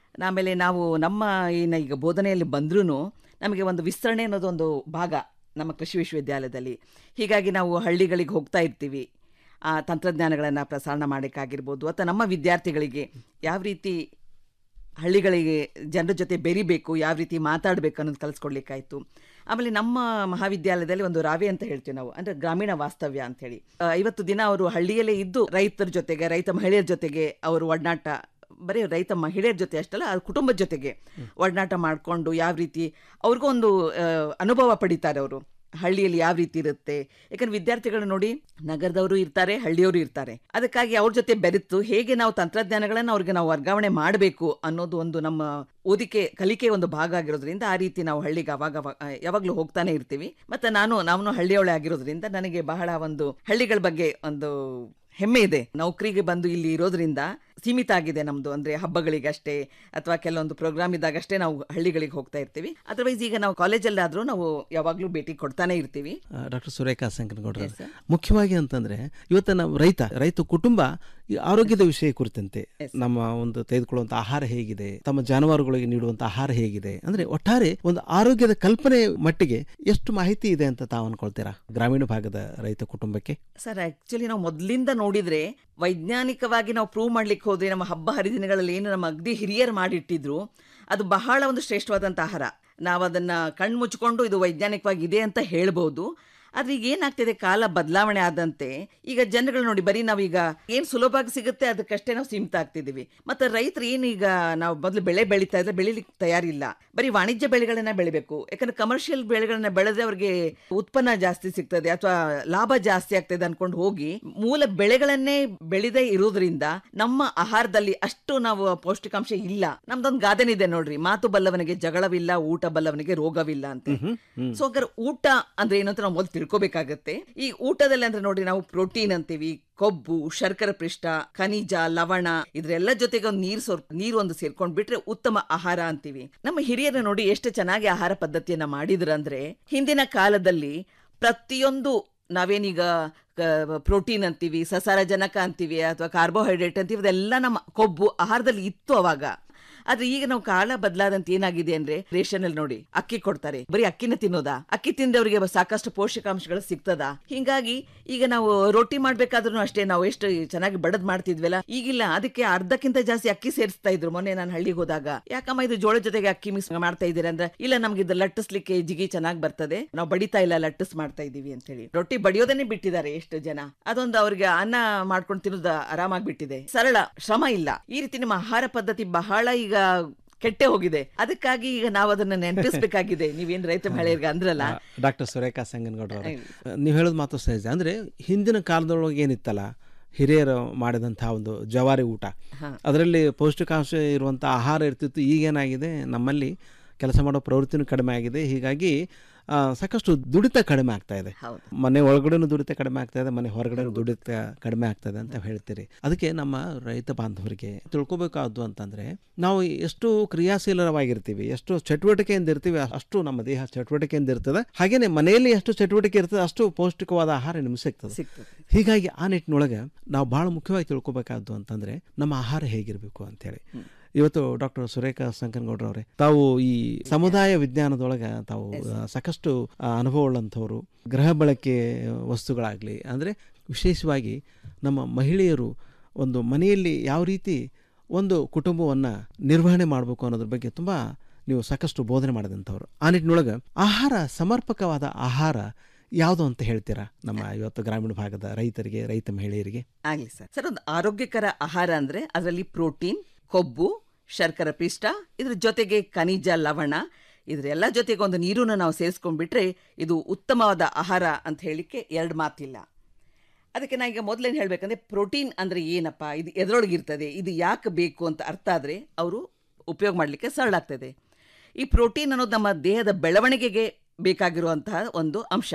ಆಮೇಲೆ ನಾವು ನಮ್ಮ ಏನು ಈಗ ಬೋಧನೆಯಲ್ಲಿ ಬಂದ್ರೂ ನಮಗೆ ಒಂದು ವಿಸ್ತರಣೆ ಅನ್ನೋದೊಂದು ಭಾಗ ನಮ್ಮ ಕೃಷಿ ವಿಶ್ವವಿದ್ಯಾಲಯದಲ್ಲಿ ಹೀಗಾಗಿ ನಾವು ಹಳ್ಳಿಗಳಿಗೆ ಹೋಗ್ತಾ ಇರ್ತೀವಿ ಆ ತಂತ್ರಜ್ಞಾನಗಳನ್ನು ಪ್ರಸಾರ ಮಾಡೋಕ್ಕಾಗಿರ್ಬೋದು ಅಥವಾ ನಮ್ಮ ವಿದ್ಯಾರ್ಥಿಗಳಿಗೆ ಯಾವ ರೀತಿ ಹಳ್ಳಿಗಳಿಗೆ ಜನರ ಜೊತೆ ಬೆರಿಬೇಕು ಯಾವ ರೀತಿ ಮಾತಾಡಬೇಕು ಅನ್ನೋದು ಕಲಿಸ್ಕೊಡ್ಲಿಕ್ಕಾಯ್ತು ಆಮೇಲೆ ನಮ್ಮ ಮಹಾವಿದ್ಯಾಲಯದಲ್ಲಿ ಒಂದು ರಾವೆ ಅಂತ ಹೇಳ್ತೀವಿ ನಾವು ಅಂದರೆ ಗ್ರಾಮೀಣ ವಾಸ್ತವ್ಯ ಅಂತ ಹೇಳಿ ಆ, ಐವತ್ತು ದಿನ ಅವರು ಹಳ್ಳಿಯಲ್ಲೇ ಇದ್ದು ರೈತರ ಜೊತೆಗೆ ರೈತ ಮಹಿಳೆಯರ ಜೊತೆಗೆ ಅವರು ಒಡನಾಟ ಬರೀ ರೈತ ಮಹಿಳೆಯರ ಜೊತೆ ಅಷ್ಟಲ್ಲ ಅದು ಕುಟುಂಬದ ಜೊತೆಗೆ ಒಡನಾಟ ಮಾಡಿಕೊಂಡು ಯಾವ ರೀತಿ ಅವ್ರಿಗೂ ಒಂದು ಆ, ಅನುಭವ ಪಡಿತಾರೆ ಅವರು ಹಳ್ಳಿಯಲ್ಲಿ ಯಾವ ರೀತಿ ಇರುತ್ತೆ ಯಾಕಂದ್ರೆ ವಿದ್ಯಾರ್ಥಿಗಳು ನೋಡಿ ನಗರದವರು ಇರ್ತಾರೆ ಹಳ್ಳಿಯವರು ಇರ್ತಾರೆ ಅದಕ್ಕಾಗಿ ಅವ್ರ ಜೊತೆ ಬೆರೆತು ಹೇಗೆ ನಾವು ತಂತ್ರಜ್ಞಾನಗಳನ್ನು ಅವ್ರಿಗೆ ನಾವು ವರ್ಗಾವಣೆ ಮಾಡಬೇಕು ಅನ್ನೋದು ಒಂದು ನಮ್ಮ ಓದಿಕೆ ಕಲಿಕೆ ಒಂದು ಭಾಗ ಆಗಿರೋದ್ರಿಂದ ಆ ರೀತಿ ನಾವು ಹಳ್ಳಿಗೆ ಅವಾಗ ಅವಾಗ- ಆ, ಯಾವಾಗ್ಲೂ ಹೋಗ್ತಾನೆ ಇರ್ತೀವಿ ಮತ್ತೆ ನಾನು ನಾನು ಹಳ್ಳಿಯವಳೆ ಆಗಿರೋದ್ರಿಂದ ನನಗೆ ಬಹಳ ಒಂದು ಹಳ್ಳಿಗಳ ಬಗ್ಗೆ ಒಂದು ಹೆಮ್ಮೆ ಇದೆ ನೌಕರಿಗೆ ಬಂದು ಇಲ್ಲಿ ಇರೋದ್ರಿಂದ ಸೀಮಿತ ಆಗಿದೆ ನಮ್ದು ಅಂದ್ರೆ ಹಬ್ಬಗಳಿಗಷ್ಟೇ ಅಥವಾ ಕೆಲವೊಂದು ಪ್ರೋಗ್ರಾಮ್ ಇದ್ದಾಗಷ್ಟೇ ನಾವು ಹಳ್ಳಿಗಳಿಗೆ ಹೋಗ್ತಾ ಇರ್ತೀವಿ ಅದರ್ವೈಸ್ ಈಗ ನಾವು ಕಾಲೇಜಲ್ಲಾದ್ರೂ ನಾವು ಯಾವಾಗ್ಲೂ ಭೇಟಿ ಕೊಡ್ತಾನೆ ಇರ್ತೀವಿ ಡಾಕ್ಟರ್ ಸುರೇಖಾ ಸಂಕನಗೌಡ್ರ ಮುಖ್ಯವಾಗಿ ಅಂತಂದ್ರೆ ಇವತ್ತು ನಾವು ರೈತ ರೈತ ಕುಟುಂಬ ಈ ಆರೋಗ್ಯದ ವಿಷಯ ಕುರಿತಂತೆ ನಮ್ಮ ಒಂದು ತೆಗೆದುಕೊಳ್ಳುವಂತ ಆಹಾರ ಹೇಗಿದೆ ತಮ್ಮ ಜಾನುವಾರುಗಳಿಗೆ ನೀಡುವಂತ ಆಹಾರ ಹೇಗಿದೆ ಅಂದ್ರೆ ಒಟ್ಟಾರೆ ಒಂದು ಆರೋಗ್ಯದ ಕಲ್ಪನೆ ಮಟ್ಟಿಗೆ ಎಷ್ಟು ಮಾಹಿತಿ ಇದೆ ಅಂತ ತಾವು ಅನ್ಕೊಳ್ತೀರಾ ಗ್ರಾಮೀಣ ಭಾಗದ ರೈತ ಕುಟುಂಬಕ್ಕೆ ಸರ್ ಆಕ್ಚುಲಿ ನಾವು ಮೊದಲಿಂದ ನೋಡಿದ್ರೆ ವೈಜ್ಞಾನಿಕವಾಗಿ ನಾವು ಪ್ರೂವ್ ಮಾಡ್ಲಿಕ್ಕೆ ಹೋದ್ರೆ ನಮ್ಮ ಹಬ್ಬ ಹರಿದಿನಗಳಲ್ಲಿ ಏನು ನಮ್ಮ ಅಗ್ದಿ ಹಿರಿಯರು ಮಾಡಿಟ್ಟಿದ್ರು ಅದು ಬಹಳ ಒಂದು ಶ್ರೇಷ್ಠವಾದಂಥ ಆಹಾರ ನಾವು ಅದನ್ನ ಕಣ್ಣು ಮುಚ್ಕೊಂಡು ಇದು ವೈಜ್ಞಾನಿಕವಾಗಿ ಇದೆ ಅಂತ ಹೇಳ್ಬೋದು ಆದ್ರೆ ಈಗ ಏನಾಗ್ತಿದೆ ಕಾಲ ಬದಲಾವಣೆ ಆದಂತೆ ಈಗ ಜನಗಳು ನೋಡಿ ಬರೀ ನಾವೀಗ ಏನ್ ಸುಲಭವಾಗಿ ಸಿಗುತ್ತೆ ಅದಕ್ಕಷ್ಟೇ ನಾವು ಸೀಮಿತ ಆಗ್ತಿದೀವಿ ಮತ್ತೆ ರೈತರು ಏನು ಈಗ ನಾವು ಮೊದಲು ಬೆಳೆ ಬೆಳೀತಾ ಇದ್ರೆ ಬೆಳಿಲಿಕ್ಕೆ ತಯಾರಿಲ್ಲ ಬರೀ ವಾಣಿಜ್ಯ ಬೆಳೆಗಳನ್ನ ಬೆಳಿಬೇಕು ಯಾಕಂದ್ರೆ ಕಮರ್ಷಿಯಲ್ ಬೆಳೆಗಳನ್ನ ಬೆಳೆದ್ರೆ ಅವ್ರಿಗೆ ಉತ್ಪನ್ನ ಜಾಸ್ತಿ ಸಿಗ್ತದೆ ಅಥವಾ ಲಾಭ ಜಾಸ್ತಿ ಆಗ್ತದೆ ಅನ್ಕೊಂಡು ಹೋಗಿ ಮೂಲ ಬೆಳೆಗಳನ್ನೇ ಬೆಳೆದೇ ಇರೋದ್ರಿಂದ ನಮ್ಮ ಆಹಾರದಲ್ಲಿ ಅಷ್ಟು ನಾವು ಪೌಷ್ಟಿಕಾಂಶ ಇಲ್ಲ ನಮ್ದೊಂದು ಗಾದೆನಿದೆ ಇದೆ ನೋಡ್ರಿ ಮಾತು ಬಲ್ಲವನಿಗೆ ಜಗಳವಿಲ್ಲ ಊಟ ಬಲ್ಲವನಿಗೆ ರೋಗವಿಲ್ಲ ಅಂತ ಸೊ ಹಾಗಾದ್ರೆ ಊಟ ಅಂದ್ರೆ ಏನು ಅಂತ ನಾವು ಮೊದಲು ತಿಳ್ಕೊಬೇಕಾಗತ್ತೆ ಈ ಊಟದಲ್ಲಿ ಅಂದ್ರೆ ನೋಡಿ ನಾವು ಪ್ರೋಟೀನ್ ಅಂತೀವಿ ಕೊಬ್ಬು ಶರ್ಕರ ಪಿಷ್ಟ ಖನಿಜ ಲವಣ ಇದ್ರೆಲ್ಲ ಜೊತೆಗೆ ಒಂದು ನೀರು ಸೋರ್ ನೀರು ಒಂದು ಸೇರ್ಕೊಂಡ್ ಬಿಟ್ರೆ ಉತ್ತಮ ಆಹಾರ ಅಂತೀವಿ ನಮ್ಮ ಹಿರಿಯರು ನೋಡಿ ಎಷ್ಟು ಚೆನ್ನಾಗಿ ಆಹಾರ ಪದ್ಧತಿಯನ್ನ ಮಾಡಿದ್ರಂದ್ರೆ ಹಿಂದಿನ ಕಾಲದಲ್ಲಿ ಪ್ರತಿಯೊಂದು ನಾವೇನೀಗ ಪ್ರೋಟೀನ್ ಅಂತೀವಿ ಸಸಾರಜನಕ ಅಂತೀವಿ ಅಥವಾ ಕಾರ್ಬೋಹೈಡ್ರೇಟ್ ಅಂತೀವಿ ಇದೆಲ್ಲ ನಮ್ಮ ಕೊಬ್ಬು ಆಹಾರದಲ್ಲಿ ಇತ್ತು ಅವಾಗ ಆದ್ರೆ ಈಗ ನಾವು ಕಾಲ ಬದಲಾದಂತ ಏನಾಗಿದೆ ಅಂದ್ರೆ ರೇಷನ್ ಅಲ್ಲಿ ನೋಡಿ ಅಕ್ಕಿ ಕೊಡ್ತಾರೆ ಬರೀ ಅಕ್ಕಿನ ತಿನ್ನೋದಾ ಅಕ್ಕಿ ತಿಂದವರಿಗೆ ಸಾಕಷ್ಟು ಪೋಷಕಾಂಶಗಳು ಸಿಗ್ತದ ಹಿಂಗಾಗಿ ಈಗ ನಾವು ರೊಟ್ಟಿ ಮಾಡ್ಬೇಕಾದ್ರೂ ಅಷ್ಟೇ ನಾವು ಎಷ್ಟು ಚೆನ್ನಾಗಿ ಬಡದ್ ಮಾಡ್ತಿದ್ವಲ್ಲ ಈಗಿಲ್ಲ ಅದಕ್ಕೆ ಅರ್ಧಕ್ಕಿಂತ ಜಾಸ್ತಿ ಅಕ್ಕಿ ಸೇರಿಸ್ತಾ ಇದ್ರು ಮೊನ್ನೆ ನಾನು ಹಳ್ಳಿಗೆ ಹೋದಾಗ ಯಾಕಮ್ಮ ಇದು ಜೋಳದ ಜೊತೆಗೆ ಅಕ್ಕಿ ಮಿಕ್ಸ್ ಮಾಡ್ತಾ ಇದ್ದೀರಾ ಅಂದ್ರೆ ಇಲ್ಲ ನಮ್ಗೆ ಇದು ಲಟ್ಟಿಸ್ಲಿಕ್ಕೆ ಜಿಗಿ ಚೆನ್ನಾಗಿ ಬರ್ತದೆ ನಾವು ಬಡಿತಾ ಇಲ್ಲ ಲಟ್ಟಿಸ್ ಮಾಡ್ತಾ ಇದೀವಿ ಅಂತ ಹೇಳಿ ರೊಟ್ಟಿ ಬಡಿಯೋದನ್ನೇ ಬಿಟ್ಟಿದ್ದಾರೆ ಎಷ್ಟು ಜನ ಅದೊಂದು ಅವ್ರಿಗೆ ಅನ್ನ ಮಾಡ್ಕೊಂಡು ತಿನ್ನೋದು ಆರಾಮಾಗಿ ಬಿಟ್ಟಿದೆ ಸರಳ ಶ್ರಮ ಇಲ್ಲ ಈ ರೀತಿ ನಮ್ಮ ಆಹಾರ ಪದ್ಧತಿ ಬಹಳ ಈಗ ಕೆಟ್ಟೆ ಹೋಗಿದೆ ಅದಕ್ಕಾಗಿ ಈಗ ನಾವು ಅದನ್ನ ನೆನಪಿಸ್ಬೇಕಾಗಿದೆ ನೀವೇನ್ ರೈತ ಮಹಿಳೆಯರಿಗೆ ಅಂದ್ರಲ್ಲ ಡಾಕ್ಟರ್ ಸುರೇಖಾ ಸಂಗನಗೌಡ್ರ ನೀವು ಹೇಳೋದು ಮಾತು ಸಹಜ ಅಂದ್ರೆ ಹಿಂದಿನ ಕಾಲದೊಳಗೆ ಏನಿತ್ತಲ್ಲ ಹಿರಿಯರು ಮಾಡಿದಂಥ ಒಂದು ಜವಾರಿ ಊಟ ಅದರಲ್ಲಿ ಪೌಷ್ಟಿಕಾಂಶ ಇರುವಂಥ ಆಹಾರ ಇರ್ತಿತ್ತು ಈಗೇನಾಗಿದೆ ನಮ್ಮಲ್ಲಿ ಕೆಲಸ ಮಾಡೋ ಪ್ರವೃತ್ತಿನೂ ಕಡಿಮೆ ಆಗಿದೆ ಹೀಗಾಗಿ ಆ, ಸಾಕಷ್ಟು ದುಡಿತ ಕಡಿಮೆ ಆಗ್ತಾ ಇದೆ ಮನೆ ಒಳಗಡೆನೂ ದುಡಿತ ಕಡಿಮೆ ಆಗ್ತಾ ಇದೆ ಮನೆ ಹೊರಗಡೆನೂ ದುಡಿತ ಕಡಿಮೆ ಆಗ್ತದೆ ಅಂತ ಹೇಳ್ತೀರಿ ಅದಕ್ಕೆ ನಮ್ಮ ರೈತ ಬಾಂಧವರಿಗೆ ತಿಳ್ಕೊಬೇಕಾದ್ದು ಅಂತಂದ್ರೆ ನಾವು ಎಷ್ಟು ಕ್ರಿಯಾಶೀಲವಾಗಿರ್ತೀವಿ ಎಷ್ಟು ಚಟುವಟಿಕೆಯಿಂದ ಇರ್ತೀವಿ ಅಷ್ಟು ನಮ್ಮ ದೇಹ ಚಟುವಟಿಕೆಯಿಂದ ಇರ್ತದೆ ಹಾಗೇನೆ ಮನೆಯಲ್ಲಿ ಎಷ್ಟು ಚಟುವಟಿಕೆ ಇರ್ತದೆ ಅಷ್ಟು ಪೌಷ್ಟಿಕವಾದ ಆಹಾರ ನಿಮ್ಗೆ ಸಿಗ್ತದೆ ಹೀಗಾಗಿ ಆ ನಿಟ್ಟಿನೊಳಗೆ ನಾವು ಬಹಳ ಮುಖ್ಯವಾಗಿ ತಿಳ್ಕೊಬೇಕಾದ್ದು ಅಂತಂದ್ರೆ ನಮ್ಮ ಆಹಾರ ಹೇಗಿರಬೇಕು ಅಂತೇಳಿ ಇವತ್ತು ಡಾಕ್ಟರ್ ಸುರೇಖಾ ಸಂಕನಗೌಡ್ರವ್ರೆ ತಾವು ಈ ಸಮುದಾಯ ವಿಜ್ಞಾನದೊಳಗೆ ತಾವು ಆ, ಸಾಕಷ್ಟು ಆ, ಅನುಭವವುಳ್ಳಂಥವ್ರು ಗೃಹ ಬಳಕೆ ವಸ್ತುಗಳಾಗಲಿ ಅಂದರೆ ವಿಶೇಷವಾಗಿ ನಮ್ಮ ಮಹಿಳೆಯರು ಒಂದು ಮನೆಯಲ್ಲಿ ಯಾವ ರೀತಿ ಒಂದು ಕುಟುಂಬವನ್ನು ನಿರ್ವಹಣೆ ಮಾಡಬೇಕು ಅನ್ನೋದ್ರ ಬಗ್ಗೆ ತುಂಬ ನೀವು ಸಾಕಷ್ಟು ಬೋಧನೆ ಮಾಡಿದಂಥವ್ರು ಆ ನಿಟ್ಟಿನೊಳಗೆ ಆಹಾರ ಸಮರ್ಪಕವಾದ ಆಹಾರ ಯಾವುದು ಅಂತ ಹೇಳ್ತೀರಾ ನಮ್ಮ ಇವತ್ತು ಗ್ರಾಮೀಣ ಭಾಗದ ರೈತರಿಗೆ ರೈತ ಮಹಿಳೆಯರಿಗೆ ಆಗ್ಲಿ ಸರ್ ಸರ್ ಒಂದು ಆರೋಗ್ಯಕರ ಆಹಾರ ಅಂದ್ರೆ ಅದರಲ್ಲಿ ಪ್ರೋಟೀನ್ ಕೊಬ್ಬು ಶರ್ಕರ ಪಿಷ್ಟ ಇದ್ರ ಜೊತೆಗೆ ಖನಿಜ ಲವಣ ಇದ್ರೆಲ್ಲ ಜೊತೆಗೆ ಒಂದು ನೀರನ್ನು ನಾವು ಸೇರಿಸ್ಕೊಂಡ್ಬಿಟ್ರೆ ಇದು ಉತ್ತಮವಾದ ಆಹಾರ ಅಂತ ಹೇಳಿಕ್ಕೆ ಎರಡು ಮಾತಿಲ್ಲ ಅದಕ್ಕೆ ನಾ ಈಗ ಮೊದಲೇನು ಹೇಳಬೇಕಂದ್ರೆ ಪ್ರೋಟೀನ್ ಅಂದರೆ ಏನಪ್ಪ ಇದು ಎದರೊಳಗೆ ಇರ್ತದೆ ಇದು ಯಾಕೆ ಬೇಕು ಅಂತ ಅರ್ಥ ಆದರೆ ಅವರು ಉಪಯೋಗ ಮಾಡಲಿಕ್ಕೆ ಸರಳ ಆಗ್ತದೆ ಈ ಪ್ರೋಟೀನ್ ಅನ್ನೋದು ನಮ್ಮ ದೇಹದ ಬೆಳವಣಿಗೆಗೆ ಬೇಕಾಗಿರುವಂತಹ ಒಂದು ಅಂಶ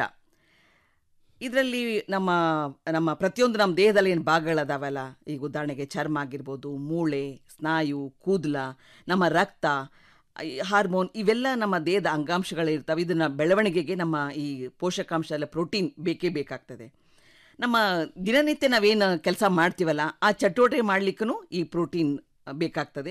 ಇದರಲ್ಲಿ ನಮ್ಮ ನಮ್ಮ ಪ್ರತಿಯೊಂದು ನಮ್ಮ ದೇಹದಲ್ಲಿ ಏನು ಭಾಗಗಳದಾವಲ್ಲ ಈಗ ಉದಾಹರಣೆಗೆ ಚರ್ಮ ಆಗಿರ್ಬೋದು ಮೂಳೆ ಸ್ನಾಯು ಕೂದಲ ನಮ್ಮ ರಕ್ತ ಈ ಹಾರ್ಮೋನ್ ಇವೆಲ್ಲ ನಮ್ಮ ದೇಹದ ಅಂಗಾಂಶಗಳಿರ್ತವೆ ಇದನ್ನ ಬೆಳವಣಿಗೆಗೆ ನಮ್ಮ ಈ ಪೋಷಕಾಂಶ ಎಲ್ಲ ಪ್ರೋಟೀನ್ ಬೇಕೇ ಬೇಕಾಗ್ತದೆ ನಮ್ಮ ದಿನನಿತ್ಯ ನಾವೇನು ಕೆಲಸ ಮಾಡ್ತೀವಲ್ಲ ಆ ಚಟುವಟಿಕೆ ಮಾಡಲಿಕ್ಕೂ ಈ ಪ್ರೋಟೀನ್ ಬೇಕಾಗ್ತದೆ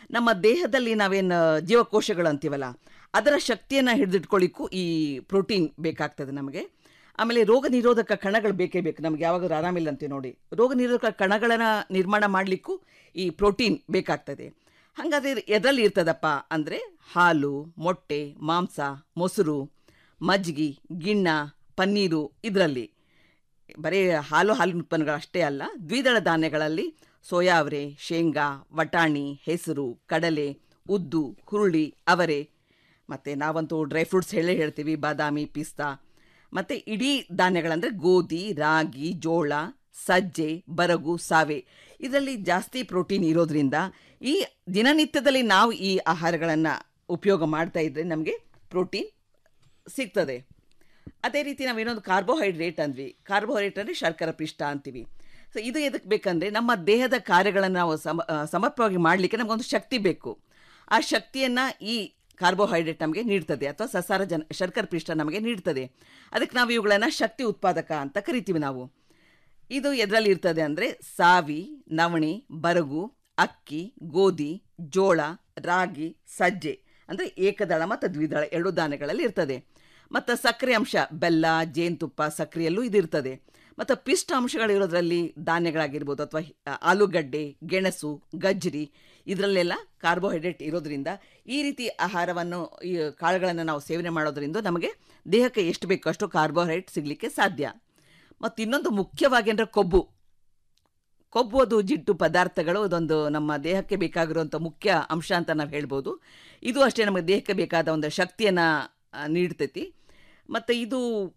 ನಮ್ಮ ದೇಹದಲ್ಲಿ ನಾವೇನು ಜೀವಕೋಶಗಳು ಅಂತೀವಲ್ಲ ಅದರ ಶಕ್ತಿಯನ್ನು ಹಿಡಿದಿಟ್ಕೊಳ್ಳಿಕ್ಕೂ ಈ ಪ್ರೋಟೀನ್ ಬೇಕಾಗ್ತದೆ ನಮಗೆ ಆಮೇಲೆ ರೋಗ ನಿರೋಧಕ ಕಣಗಳು ಬೇಕೇ ಬೇಕು ನಮ್ಗೆ ಯಾವಾಗಾದ್ರೂ ಆರಾಮಿಲ್ಲ ಅಂತೀವಿ ನೋಡಿ ರೋಗ ನಿರೋಧಕ ಕಣಗಳನ್ನು ನಿರ್ಮಾಣ ಮಾಡಲಿಕ್ಕೂ ಈ ಪ್ರೋಟೀನ್ ಬೇಕಾಗ್ತದೆ ಹಾಗಾದ್ರೆ ಎದರಲ್ಲಿ ಇರ್ತದಪ್ಪ ಅಂದರೆ ಹಾಲು ಮೊಟ್ಟೆ ಮಾಂಸ ಮೊಸರು ಮಜ್ಜಿಗೆ ಗಿಣ್ಣ ಪನ್ನೀರು ಇದರಲ್ಲಿ ಬರೀ ಹಾಲು ಹಾಲಿನ ಉತ್ಪನ್ನಗಳು ಅಷ್ಟೇ ಅಲ್ಲ ದ್ವಿದಳ ಧಾನ್ಯಗಳಲ್ಲಿ ಸೋಯಾವರೆ ಶೇಂಗಾ ವಟಾಣಿ ಹೆಸರು ಕಡಲೆ ಉದ್ದು ಹುರುಳಿ ಅವರೆ ಮತ್ತು ನಾವಂತೂ ಡ್ರೈ ಫ್ರೂಟ್ಸ್ ಹೇಳೇ ಹೇಳ್ತೀವಿ ಬಾದಾಮಿ ಪಿಸ್ತಾ ಮತ್ತು ಇಡೀ ಧಾನ್ಯಗಳಂದರೆ ಗೋಧಿ ರಾಗಿ ಜೋಳ ಸಜ್ಜೆ ಬರಗು ಸಾವೆ ಇದರಲ್ಲಿ ಜಾಸ್ತಿ ಪ್ರೋಟೀನ್ ಇರೋದ್ರಿಂದ ಈ ದಿನನಿತ್ಯದಲ್ಲಿ ನಾವು ಈ ಆಹಾರಗಳನ್ನು ಉಪಯೋಗ ಮಾಡ್ತಾ ಇದ್ದರೆ ನಮಗೆ ಪ್ರೋಟೀನ್ ಸಿಗ್ತದೆ ಅದೇ ರೀತಿ ನಾವೇನೊಂದು ಕಾರ್ಬೋಹೈಡ್ರೇಟ್ ಅಂದ್ವಿ ಕಾರ್ಬೋಹೈಡ್ರೇಟ್ ಅಂದರೆ ಶರ್ಕರ ಪಿಷ್ಟ ಅಂತೀವಿ ಸೊ ಇದು ಎದಕ್ಕೆ ಬೇಕಂದರೆ ನಮ್ಮ ದೇಹದ ಕಾರ್ಯಗಳನ್ನು ನಾವು ಸಮ ಆ, ಸಮರ್ಪಕವಾಗಿ ಮಾಡಲಿಕ್ಕೆ ನಮಗೊಂದು ಶಕ್ತಿ ಬೇಕು ಆ ಶಕ್ತಿಯನ್ನು ಈ ಕಾರ್ಬೋಹೈಡ್ರೇಟ್ ನಮಗೆ ನೀಡ್ತದೆ ಅಥವಾ ಸಸಾರ ಜನ ಶರ್ಕರ ಪಿಷ್ಟ ನಮಗೆ ನೀಡ್ತದೆ ಅದಕ್ಕೆ ನಾವು ಇವುಗಳನ್ನು ಶಕ್ತಿ ಉತ್ಪಾದಕ ಅಂತ ಕರಿತೀವಿ ನಾವು ಇದು ಎದರಲ್ಲಿ ಇರ್ತದೆ ಅಂದರೆ ಸಾವಿ ನವಣೆ ಬರಗು ಅಕ್ಕಿ ಗೋಧಿ ಜೋಳ ರಾಗಿ ಸಜ್ಜೆ ಅಂದರೆ ಏಕದಳ ಮತ್ತು ದ್ವಿದಳ ಎರಡು ಧಾನ್ಯಗಳಲ್ಲಿ ಇರ್ತದೆ ಮತ್ತು ಸಕ್ಕರೆ ಅಂಶ ಬೆಲ್ಲ ಜೇನುತುಪ್ಪ ಸಕ್ಕರೆಯಲ್ಲೂ ಇದಿರ್ತದೆ ಮತ್ತು ಪಿಷ್ಟ ಅಂಶಗಳಿರೋದ್ರಲ್ಲಿ ಧಾನ್ಯಗಳಾಗಿರ್ಬೋದು ಅಥವಾ ಆಲೂಗಡ್ಡೆ ಗೆಣಸು ಗಜ್ಜರಿ ಇದರಲ್ಲೆಲ್ಲ ಕಾರ್ಬೋಹೈಡ್ರೇಟ್ ಇರೋದ್ರಿಂದ ಈ ರೀತಿ ಆಹಾರವನ್ನು ಈ ಕಾಳುಗಳನ್ನು ನಾವು ಸೇವನೆ ಮಾಡೋದ್ರಿಂದ ನಮಗೆ ದೇಹಕ್ಕೆ ಎಷ್ಟು ಬೇಕೋ ಅಷ್ಟು ಕಾರ್ಬೋಹೈಡ್ರೇಟ್ ಸಿಗಲಿಕ್ಕೆ ಸಾಧ್ಯ ಮತ್ತು ಇನ್ನೊಂದು ಮುಖ್ಯವಾಗಿ ಅಂದರೆ ಕೊಬ್ಬು ಕೊಬ್ಬು ಅದು ಜಿಡ್ಡು ಪದಾರ್ಥಗಳು ಅದೊಂದು ನಮ್ಮ ದೇಹಕ್ಕೆ ಬೇಕಾಗಿರುವಂಥ ಮುಖ್ಯ ಅಂಶ ಅಂತ ನಾವು ಹೇಳ್ಬೋದು ಇದು ಅಷ್ಟೇ ನಮಗೆ ದೇಹಕ್ಕೆ ಬೇಕಾದ ಒಂದು ಶಕ್ತಿಯನ್ನು ನೀಡ್ತೈತಿ ಮತ್ತು ಇದು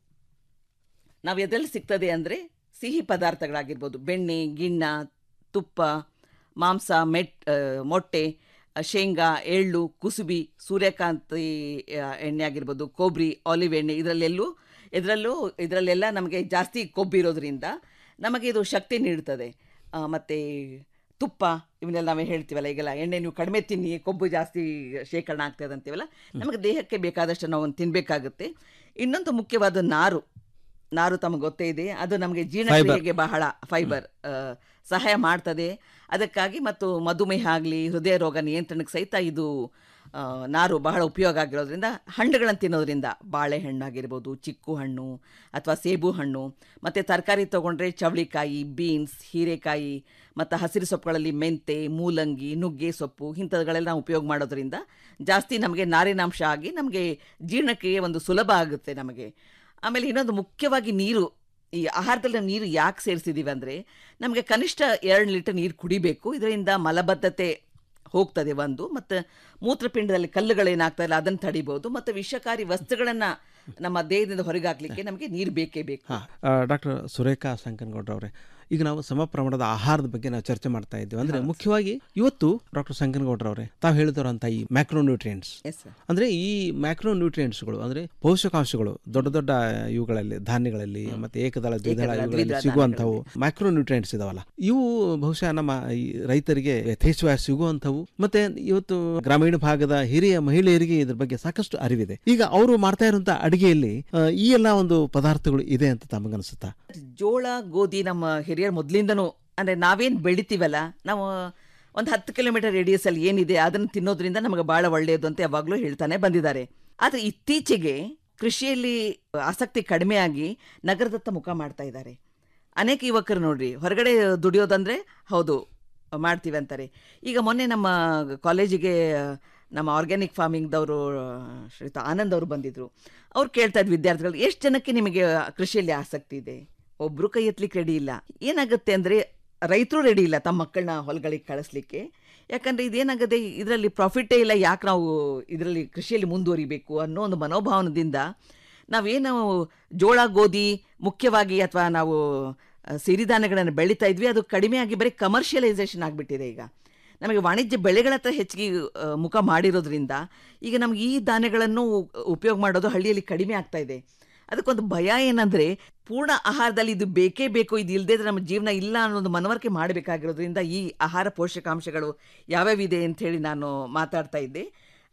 ನಾವು ಎದರಲ್ಲಿ ಸಿಗ್ತದೆ ಅಂದರೆ ಸಿಹಿ ಪದಾರ್ಥಗಳಾಗಿರ್ಬೋದು ಬೆಣ್ಣೆ ಗಿಣ್ಣ ತುಪ್ಪ ಮಾಂಸ ಮೆಟ್ ಆ, ಮೊಟ್ಟೆ ಆ, ಶೇಂಗಾ ಎಳ್ಳು ಕುಸುಬಿ ಸೂರ್ಯಕಾಂತಿ ಆ, ಎಣ್ಣೆ ಆಗಿರ್ಬೋದು ಕೊಬ್ಬರಿ ಆಲಿವ್ ಎಣ್ಣೆ ಇದರಲ್ಲೆಲ್ಲೂ ಇದರಲ್ಲೂ ಇದರಲ್ಲೆಲ್ಲ ನಮಗೆ ಜಾಸ್ತಿ ಕೊಬ್ಬಿರೋದ್ರಿಂದ ನಮಗೆ ಇದು ಶಕ್ತಿ ನೀಡ್ತದೆ ಮತ್ತು ತುಪ್ಪ ಇವನ್ನೆಲ್ಲ ನಾವೇ ಹೇಳ್ತೀವಲ್ಲ ಈಗೆಲ್ಲ ಎಣ್ಣೆ ನೀವು ಕಡಿಮೆ ತಿನ್ನಿ ಕೊಬ್ಬು ಜಾಸ್ತಿ ಶೇಖರಣೆ ಆಗ್ತದೆ ಅಂತೀವಲ್ಲ ನಮಗೆ ದೇಹಕ್ಕೆ ಬೇಕಾದಷ್ಟು ನಾವು ತಿನ್ನಬೇಕಾಗುತ್ತೆ ಇನ್ನೊಂದು ಮುಖ್ಯವಾದ ನಾರು ನಾರು ತಮಗೆ ಗೊತ್ತೇ ಇದೆ ಅದು ನಮಗೆ ಜೀರ್ಣಕ್ರಿಯೆಗೆ ಬಹಳ ಫೈಬರ್ ಸಹಾಯ ಮಾಡ್ತದೆ ಅದಕ್ಕಾಗಿ ಮತ್ತು ಮಧುಮೇಹ ಆಗಲಿ ಹೃದಯ ರೋಗ ನಿಯಂತ್ರಣಕ್ಕೆ ಸಹಿತ ಇದು ಆ, ನಾರು ಬಹಳ ಉಪಯೋಗ ಆಗಿರೋದ್ರಿಂದ ಹಣ್ಣುಗಳನ್ನು ತಿನ್ನೋದ್ರಿಂದ ಬಾಳೆಹಣ್ಣಾಗಿರ್ಬೋದು ಚಿಕ್ಕು ಹಣ್ಣು ಅಥವಾ ಸೇಬು ಹಣ್ಣು ಮತ್ತು ತರಕಾರಿ ತೊಗೊಂಡ್ರೆ ಚವಳಿಕಾಯಿ ಬೀನ್ಸ್ ಹೀರೆಕಾಯಿ ಮತ್ತು ಹಸಿರು ಸೊಪ್ಪುಗಳಲ್ಲಿ ಮೆಂತೆ ಮೂಲಂಗಿ ನುಗ್ಗೆ ಸೊಪ್ಪು ಇಂಥವುಗಳೆಲ್ಲ ನಾವು ಉಪಯೋಗ ಮಾಡೋದ್ರಿಂದ ಜಾಸ್ತಿ ನಮಗೆ ನಾರಿನಾಂಶ ಆಗಿ ನಮಗೆ ಜೀರ್ಣಕ್ರಿಯೆ ಒಂದು ಸುಲಭ ಆಗುತ್ತೆ ನಮಗೆ ಆಮೇಲೆ ಇನ್ನೊಂದು ಮುಖ್ಯವಾಗಿ ನೀರು ಈ ಆಹಾರದಲ್ಲಿ ನಾವು ನೀರು ಯಾಕೆ ಸೇರಿಸಿದ್ದೀವಿ ಅಂದರೆ ನಮಗೆ ಕನಿಷ್ಠ ಎರಡು ಲೀಟರ್ ನೀರು ಕುಡಿಬೇಕು ಇದರಿಂದ ಮಲಬದ್ಧತೆ ಹೋಗ್ತದೆ ಒಂದು ಮತ್ತು ಮೂತ್ರಪಿಂಡದಲ್ಲಿ ಕಲ್ಲುಗಳೇನಾಗ್ತಾ ಇಲ್ಲ ಅದನ್ನು ತಡಿಬೋದು ಮತ್ತು ವಿಷಕಾರಿ ವಸ್ತುಗಳನ್ನು ನಮ್ಮ ದೇಹದಿಂದ ಹೊರಗೆ ಹಾಕ್ಲಿಕ್ಕೆ ನಮಗೆ ನೀರು ಬೇಕೇ ಬೇಕು ಡಾಕ್ಟರ್ ಸುರೇಖಾ ಸಂಕನಗೌಡ್ರವ್ರೆ ಈಗ ನಾವು ಸಮ ಪ್ರಮಾಣದ ಆಹಾರದ ಬಗ್ಗೆ ನಾವು ಚರ್ಚೆ ಮಾಡ್ತಾ ಇದ್ದೀವಿ ಅಂದ್ರೆ ಮುಖ್ಯವಾಗಿ ಇವತ್ತು ಡಾಕ್ಟರ್ ಸಂಕನಗೌಡ್ರವ್ರೆ ತಾವು ಹೇಳಿದರಂತ ಈ ಮ್ಯಾಕ್ರೋ ನ್ಯೂಟ್ರಿಯೆಂಟ್ಸ್ ಎಸ್ ಸರ್ ಅಂದ್ರೆ ಈ ಮ್ಯಾಕ್ರೋ ನ್ಯೂಟ್ರಿಯೆಂಟ್ಸ್ಗಳು ಅಂದ್ರೆ ಪೋಷಕಾಂಶಗಳು ದೊಡ್ಡ ದೊಡ್ಡ ಇವುಗಳಲ್ಲಿ ಧಾನ್ಯಗಳಲ್ಲಿ ಮತ್ತೆ ಏಕದಳ ದ್ವಿದಳ ಏಕದಳ, ಇವುಗಳಲ್ಲಿ ದ್ವಿದಳ ಸಿಗುವಂಥವು ಮ್ಯಾಕ್ರೋ ನ್ಯೂಟ್ರಿಯೆಂಟ್ಸ್ ಇದಾವಲ್ಲ ಇವು ಬಹುಶಃ ನಮ್ಮ ಈ ರೈತರಿಗೆ ಯಥೇಚ್ಛವಾಗಿ ಸಿಗುವಂಥವು ಮತ್ತೆ ಇವತ್ತು ಗ್ರಾಮೀಣ ಭಾಗದ ಹಿರಿಯ ಮಹಿಳೆಯರಿಗೆ ಇದ್ರ ಬಗ್ಗೆ ಸಾಕಷ್ಟು ಅರಿವಿದೆ ಈಗ ಅವರು ಮಾಡ್ತಾ ಇರುವಂತ ಅಡಿಗೆಯಲ್ಲಿ ಆ, ಈ ಎಲ್ಲ ಒಂದು ಪದಾರ್ಥಗಳು ಇದೆ ಅಂತ ತಮಗನ್ಸುತ್ತಾ ಜೋಳ ಗೋಧಿ ನಮ್ಮ ಹಿರಿಯರು ಮೊದಲಿಂದನೂ ಅಂದರೆ ನಾವೇನು ಬೆಳಿತೀವಲ್ಲ ನಾವು ಒಂದು ಹತ್ತು ಕಿಲೋಮೀಟರ್ ರೇಡಿಯಸಲ್ಲಿ ಏನಿದೆ ಅದನ್ನು ತಿನ್ನೋದ್ರಿಂದ ನಮಗೆ ಭಾಳ ಒಳ್ಳೆಯದು ಅಂತ ಯಾವಾಗಲೂ ಹೇಳ್ತಾನೆ ಬಂದಿದ್ದಾರೆ ಆದರೆ ಇತ್ತೀಚೆಗೆ ಕೃಷಿಯಲ್ಲಿ ಆಸಕ್ತಿ ಕಡಿಮೆಯಾಗಿ ನಗರದತ್ತ ಮುಖ ಮಾಡ್ತಾ ಇದ್ದಾರೆ ಅನೇಕ ಯುವಕರು ನೋಡ್ರಿ ಹೊರಗಡೆ ದುಡಿಯೋದಂದ್ರೆ ಹೌದು ಮಾಡ್ತೀವಿ ಅಂತಾರೆ ಈಗ ಮೊನ್ನೆ ನಮ್ಮ ಕಾಲೇಜಿಗೆ ನಮ್ಮ ಆರ್ಗ್ಯಾನಿಕ್ ಫಾರ್ಮಿಂಗ್ದವರು ಶ್ರೀಯುತ ಆನಂದ್ ಅವರು ಬಂದಿದ್ರು ಅವ್ರು ಕೇಳ್ತಾ ಇದ್ರು ವಿದ್ಯಾರ್ಥಿಗಳು ಎಷ್ಟು ಜನಕ್ಕೆ ನಿಮಗೆ ಕೃಷಿಯಲ್ಲಿ ಆಸಕ್ತಿ ಇದೆ ಒಬ್ರು ಕೈ ಎತ್ತಲಿಕ್ಕೆ ರೆಡಿ ಇಲ್ಲ ಏನಾಗುತ್ತೆ ಅಂದರೆ ರೈತರು ರೆಡಿ ಇಲ್ಲ ತಮ್ಮ ಮಕ್ಕಳನ್ನ ಹೊಲಗಳಿಗೆ ಕಳಿಸ್ಲಿಕ್ಕೆ ಯಾಕಂದರೆ ಇದೇನಾಗದೆ ಇದರಲ್ಲಿ ಪ್ರಾಫಿಟ್ಟೇ ಇಲ್ಲ ಯಾಕೆ ನಾವು ಇದರಲ್ಲಿ ಕೃಷಿಯಲ್ಲಿ ಮುಂದುವರಿಬೇಕು ಅನ್ನೋ ಒಂದು ಮನೋಭಾವನದಿಂದ ನಾವೇನು ಜೋಳ ಗೋಧಿ ಮುಖ್ಯವಾಗಿ ಅಥವಾ ನಾವು ಆ, ಸಿರಿಧಾನ್ಯಗಳನ್ನು ಬೆಳೀತಾ ಇದ್ವಿ ಅದು ಕಡಿಮೆಯಾಗಿ ಬರೀ ಕಮರ್ಷಿಯಲೈಸೇಷನ್ ಆಗಿಬಿಟ್ಟಿದೆ ಈಗ ನಮಗೆ ವಾಣಿಜ್ಯ ಬೆಳೆಗಳ ಹತ್ರ ಹೆಚ್ಚಿಗೆ ಆ, ಮುಖ ಮಾಡಿರೋದ್ರಿಂದ ಈಗ ನಮ್ಗೆ ಈ ಧಾನ್ಯಗಳನ್ನು ಉ- ಉಪಯೋಗ ಮಾಡೋದು ಹಳ್ಳಿಯಲ್ಲಿ ಕಡಿಮೆ ಆಗ್ತಾ ಇದೆ ಅದಕ್ಕೊಂದು ಭಯ ಏನಂದರೆ ಪೂರ್ಣ ಆಹಾರದಲ್ಲಿ ಇದು ಬೇಕೇ ಬೇಕು ಇದು ಇಲ್ಲದೇ ಇದ್ರೆ ನಮ್ಮ ಜೀವನ ಇಲ್ಲ ಅನ್ನೋದು ಮನವರಿಕೆ ಮಾಡಬೇಕಾಗಿರೋದ್ರಿಂದ ಈ ಆಹಾರ ಪೋಷಕಾಂಶಗಳು ಯಾವ್ಯಾವಿದೆ ಅಂಥೇಳಿ ನಾನು ಮಾತಾಡ್ತಾ ಇದ್ದೆ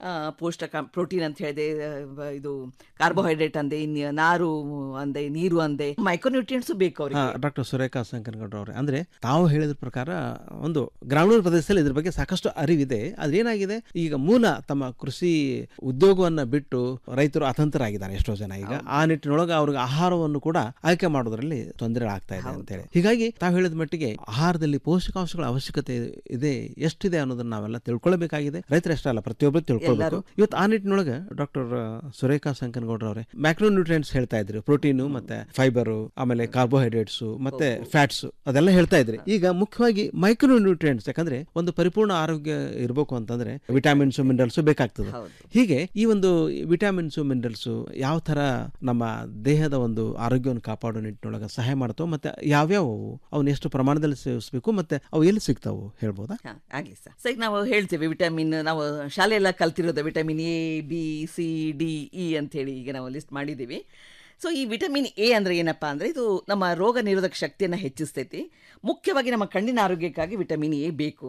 ಆ, ಪೋಷಕ ಪ್ರೋಟೀನ್ ಅಂತ ಹೇಳಿದೆ ಆ, ಇದು ಕಾರ್ಬೋಹೈಡ್ರೇಟ್ ಅಂದೆ ಇನ್ನು ನಾರು ಅಂದೆ ನೀರು ಅಂದೆ ಮೈಕ್ರೋನ್ಯೂಟ್ರಿಯೆಂಟ್ಸು ಬೇಕು ಹಾ, ಅವರಿಗೆ ಡಾಕ್ಟರ್ ಸುರೇಖಾ ಶಂಕರಗೌಡ್ರ ಅವರೇ ಅಂದ್ರೆ ತಾವು ಹೇಳಿದ ಪ್ರಕಾರ ಒಂದು ಗ್ರಾಮೀಣ ಪ್ರದೇಶದಲ್ಲಿ ಇದ್ರ ಬಗ್ಗೆ ಸಾಕಷ್ಟು ಅರಿವಿದೆ ಅದೇನಾಗಿದೆ ಈಗ ಮೂಲ ತಮ್ಮ ಕೃಷಿ ಉದ್ಯೋಗವನ್ನ ಬಿಟ್ಟು ರೈತರು ಅತಂತ್ರರಾಗಿದ್ದಾರೆ ಎಷ್ಟೋ ಜನ ಈಗ ಆ ನಿಟ್ಟಿನೊಳಗೆ ಅವ್ರಿಗೆ ಆಹಾರವನ್ನು ಕೂಡ ಆಯ್ಕೆ ಮಾಡೋದ್ರಲ್ಲಿ ತೊಂದರೆ ಆಗ್ತಾ ಇದೆ ಅಂತೇಳಿ ಹೀಗಾಗಿ ತಾವು ಹೇಳಿದ ಮಟ್ಟಿಗೆ ಆಹಾರದಲ್ಲಿ ಪೋಷಕಾಂಶಗಳ ಅವಶ್ಯಕತೆ ಇದೆ ಎಷ್ಟಿದೆ ಅನ್ನೋದನ್ನ ನಾವೆಲ್ಲ ತಿಳ್ಕೊಳ್ಬೇಕಾಗಿದೆ ರೈತರು ಅಷ್ಟೇ ಅಲ್ಲ ಪ್ರತಿಯೊಬ್ಬರು ತಿಳ್ಕೊಳ್ಬೇಕು ಎಲ್ಲರೂ. ಇವತ್ತು ಆ ನಿಟ್ಟಿನೊಳಗೆ ಡಾಕ್ಟರ್ ಸುರೇಖಾ ಶಂಕರಗೌಡ್ರ ಅವರೇ ಮ್ಯಾಕ್ರೋ ನ್ಯೂಟ್ರಿಯೆಂಟ್ಸ್ ಹೇಳ್ತಾ ಇದ್ರಿ ಪ್ರೋಟೀನು ಮತ್ತೆ ಫೈಬರು ಆಮೇಲೆ ಕಾರ್ಬೋಹೈಡ್ರೇಟ್ಸ್ ಮತ್ತೆ ಫ್ಯಾಟ್ಸ್ ಅದೆಲ್ಲ ಹೇಳ್ತಾ ಇದ್ರಿ ಈಗ ಮುಖ್ಯವಾಗಿ ಮೈಕ್ರೋ ನ್ಯೂಟ್ರಿಯೆಂಟ್ಸ್ ಯಾಕಂದ್ರೆ ಒಂದು ಪರಿಪೂರ್ಣ ಆರೋಗ್ಯ ಇರಬೇಕು ಅಂತಂದ್ರೆ ವಿಟಾಮಿನ್ಸ್ ಮಿನರಲ್ಸ್ ಬೇಕಾಗ್ತದೆ ಹೀಗೆ ಈ ಒಂದು ವಿಟಾಮಿನ್ಸ್ ಮಿನರಲ್ಸ್ ಯಾವ ತರ ನಮ್ಮ ದೇಹದ ಒಂದು ಆರೋಗ್ಯವನ್ನು ಕಾಪಾಡೋ ನಿಟ್ಟಿನೊಳಗೆ ಸಹಾಯ ಮಾಡ್ತಾವೆ ಮತ್ತೆ ಯಾವ್ಯಾವ ಅವನ್ನ ಎಷ್ಟು ಪ್ರಮಾಣದಲ್ಲಿ ಸೇವಿಸಬೇಕು ಮತ್ತೆ ಅವು ಎಲ್ಲಿ ಸಿಗ್ತಾವು ಹೇಳ್ಬೋದಾ ಹಾ, ಆಗ್ಲಿ ಸರ್ ಸೊ ಈಗ ನಾವು ಹೇಳ್ತೇವೆ ವಿಟಮಿನ್ ನಾವು ಶಾಲೆಯೆಲ್ಲ ಕಲ್ತಿರೋದು vitamin A B C D E ಅಂತೇಳಿ ಈಗ ನಾವು ಲಿಸ್ಟ್ ಮಾಡಿದ್ದೀವಿ ಸೊ ಈ ವಿಟಮಿನ್ ಎ ಅಂದರೆ ಏನಪ್ಪ ಅಂದರೆ ಇದು ನಮ್ಮ ರೋಗ ನಿರೋಧಕ ಶಕ್ತಿಯನ್ನು ಹೆಚ್ಚಿಸ್ತೈತಿ ಮುಖ್ಯವಾಗಿ ನಮ್ಮ ಕಣ್ಣಿನ ಆರೋಗ್ಯಕ್ಕಾಗಿ ವಿಟಮಿನ್ ಎ ಬೇಕು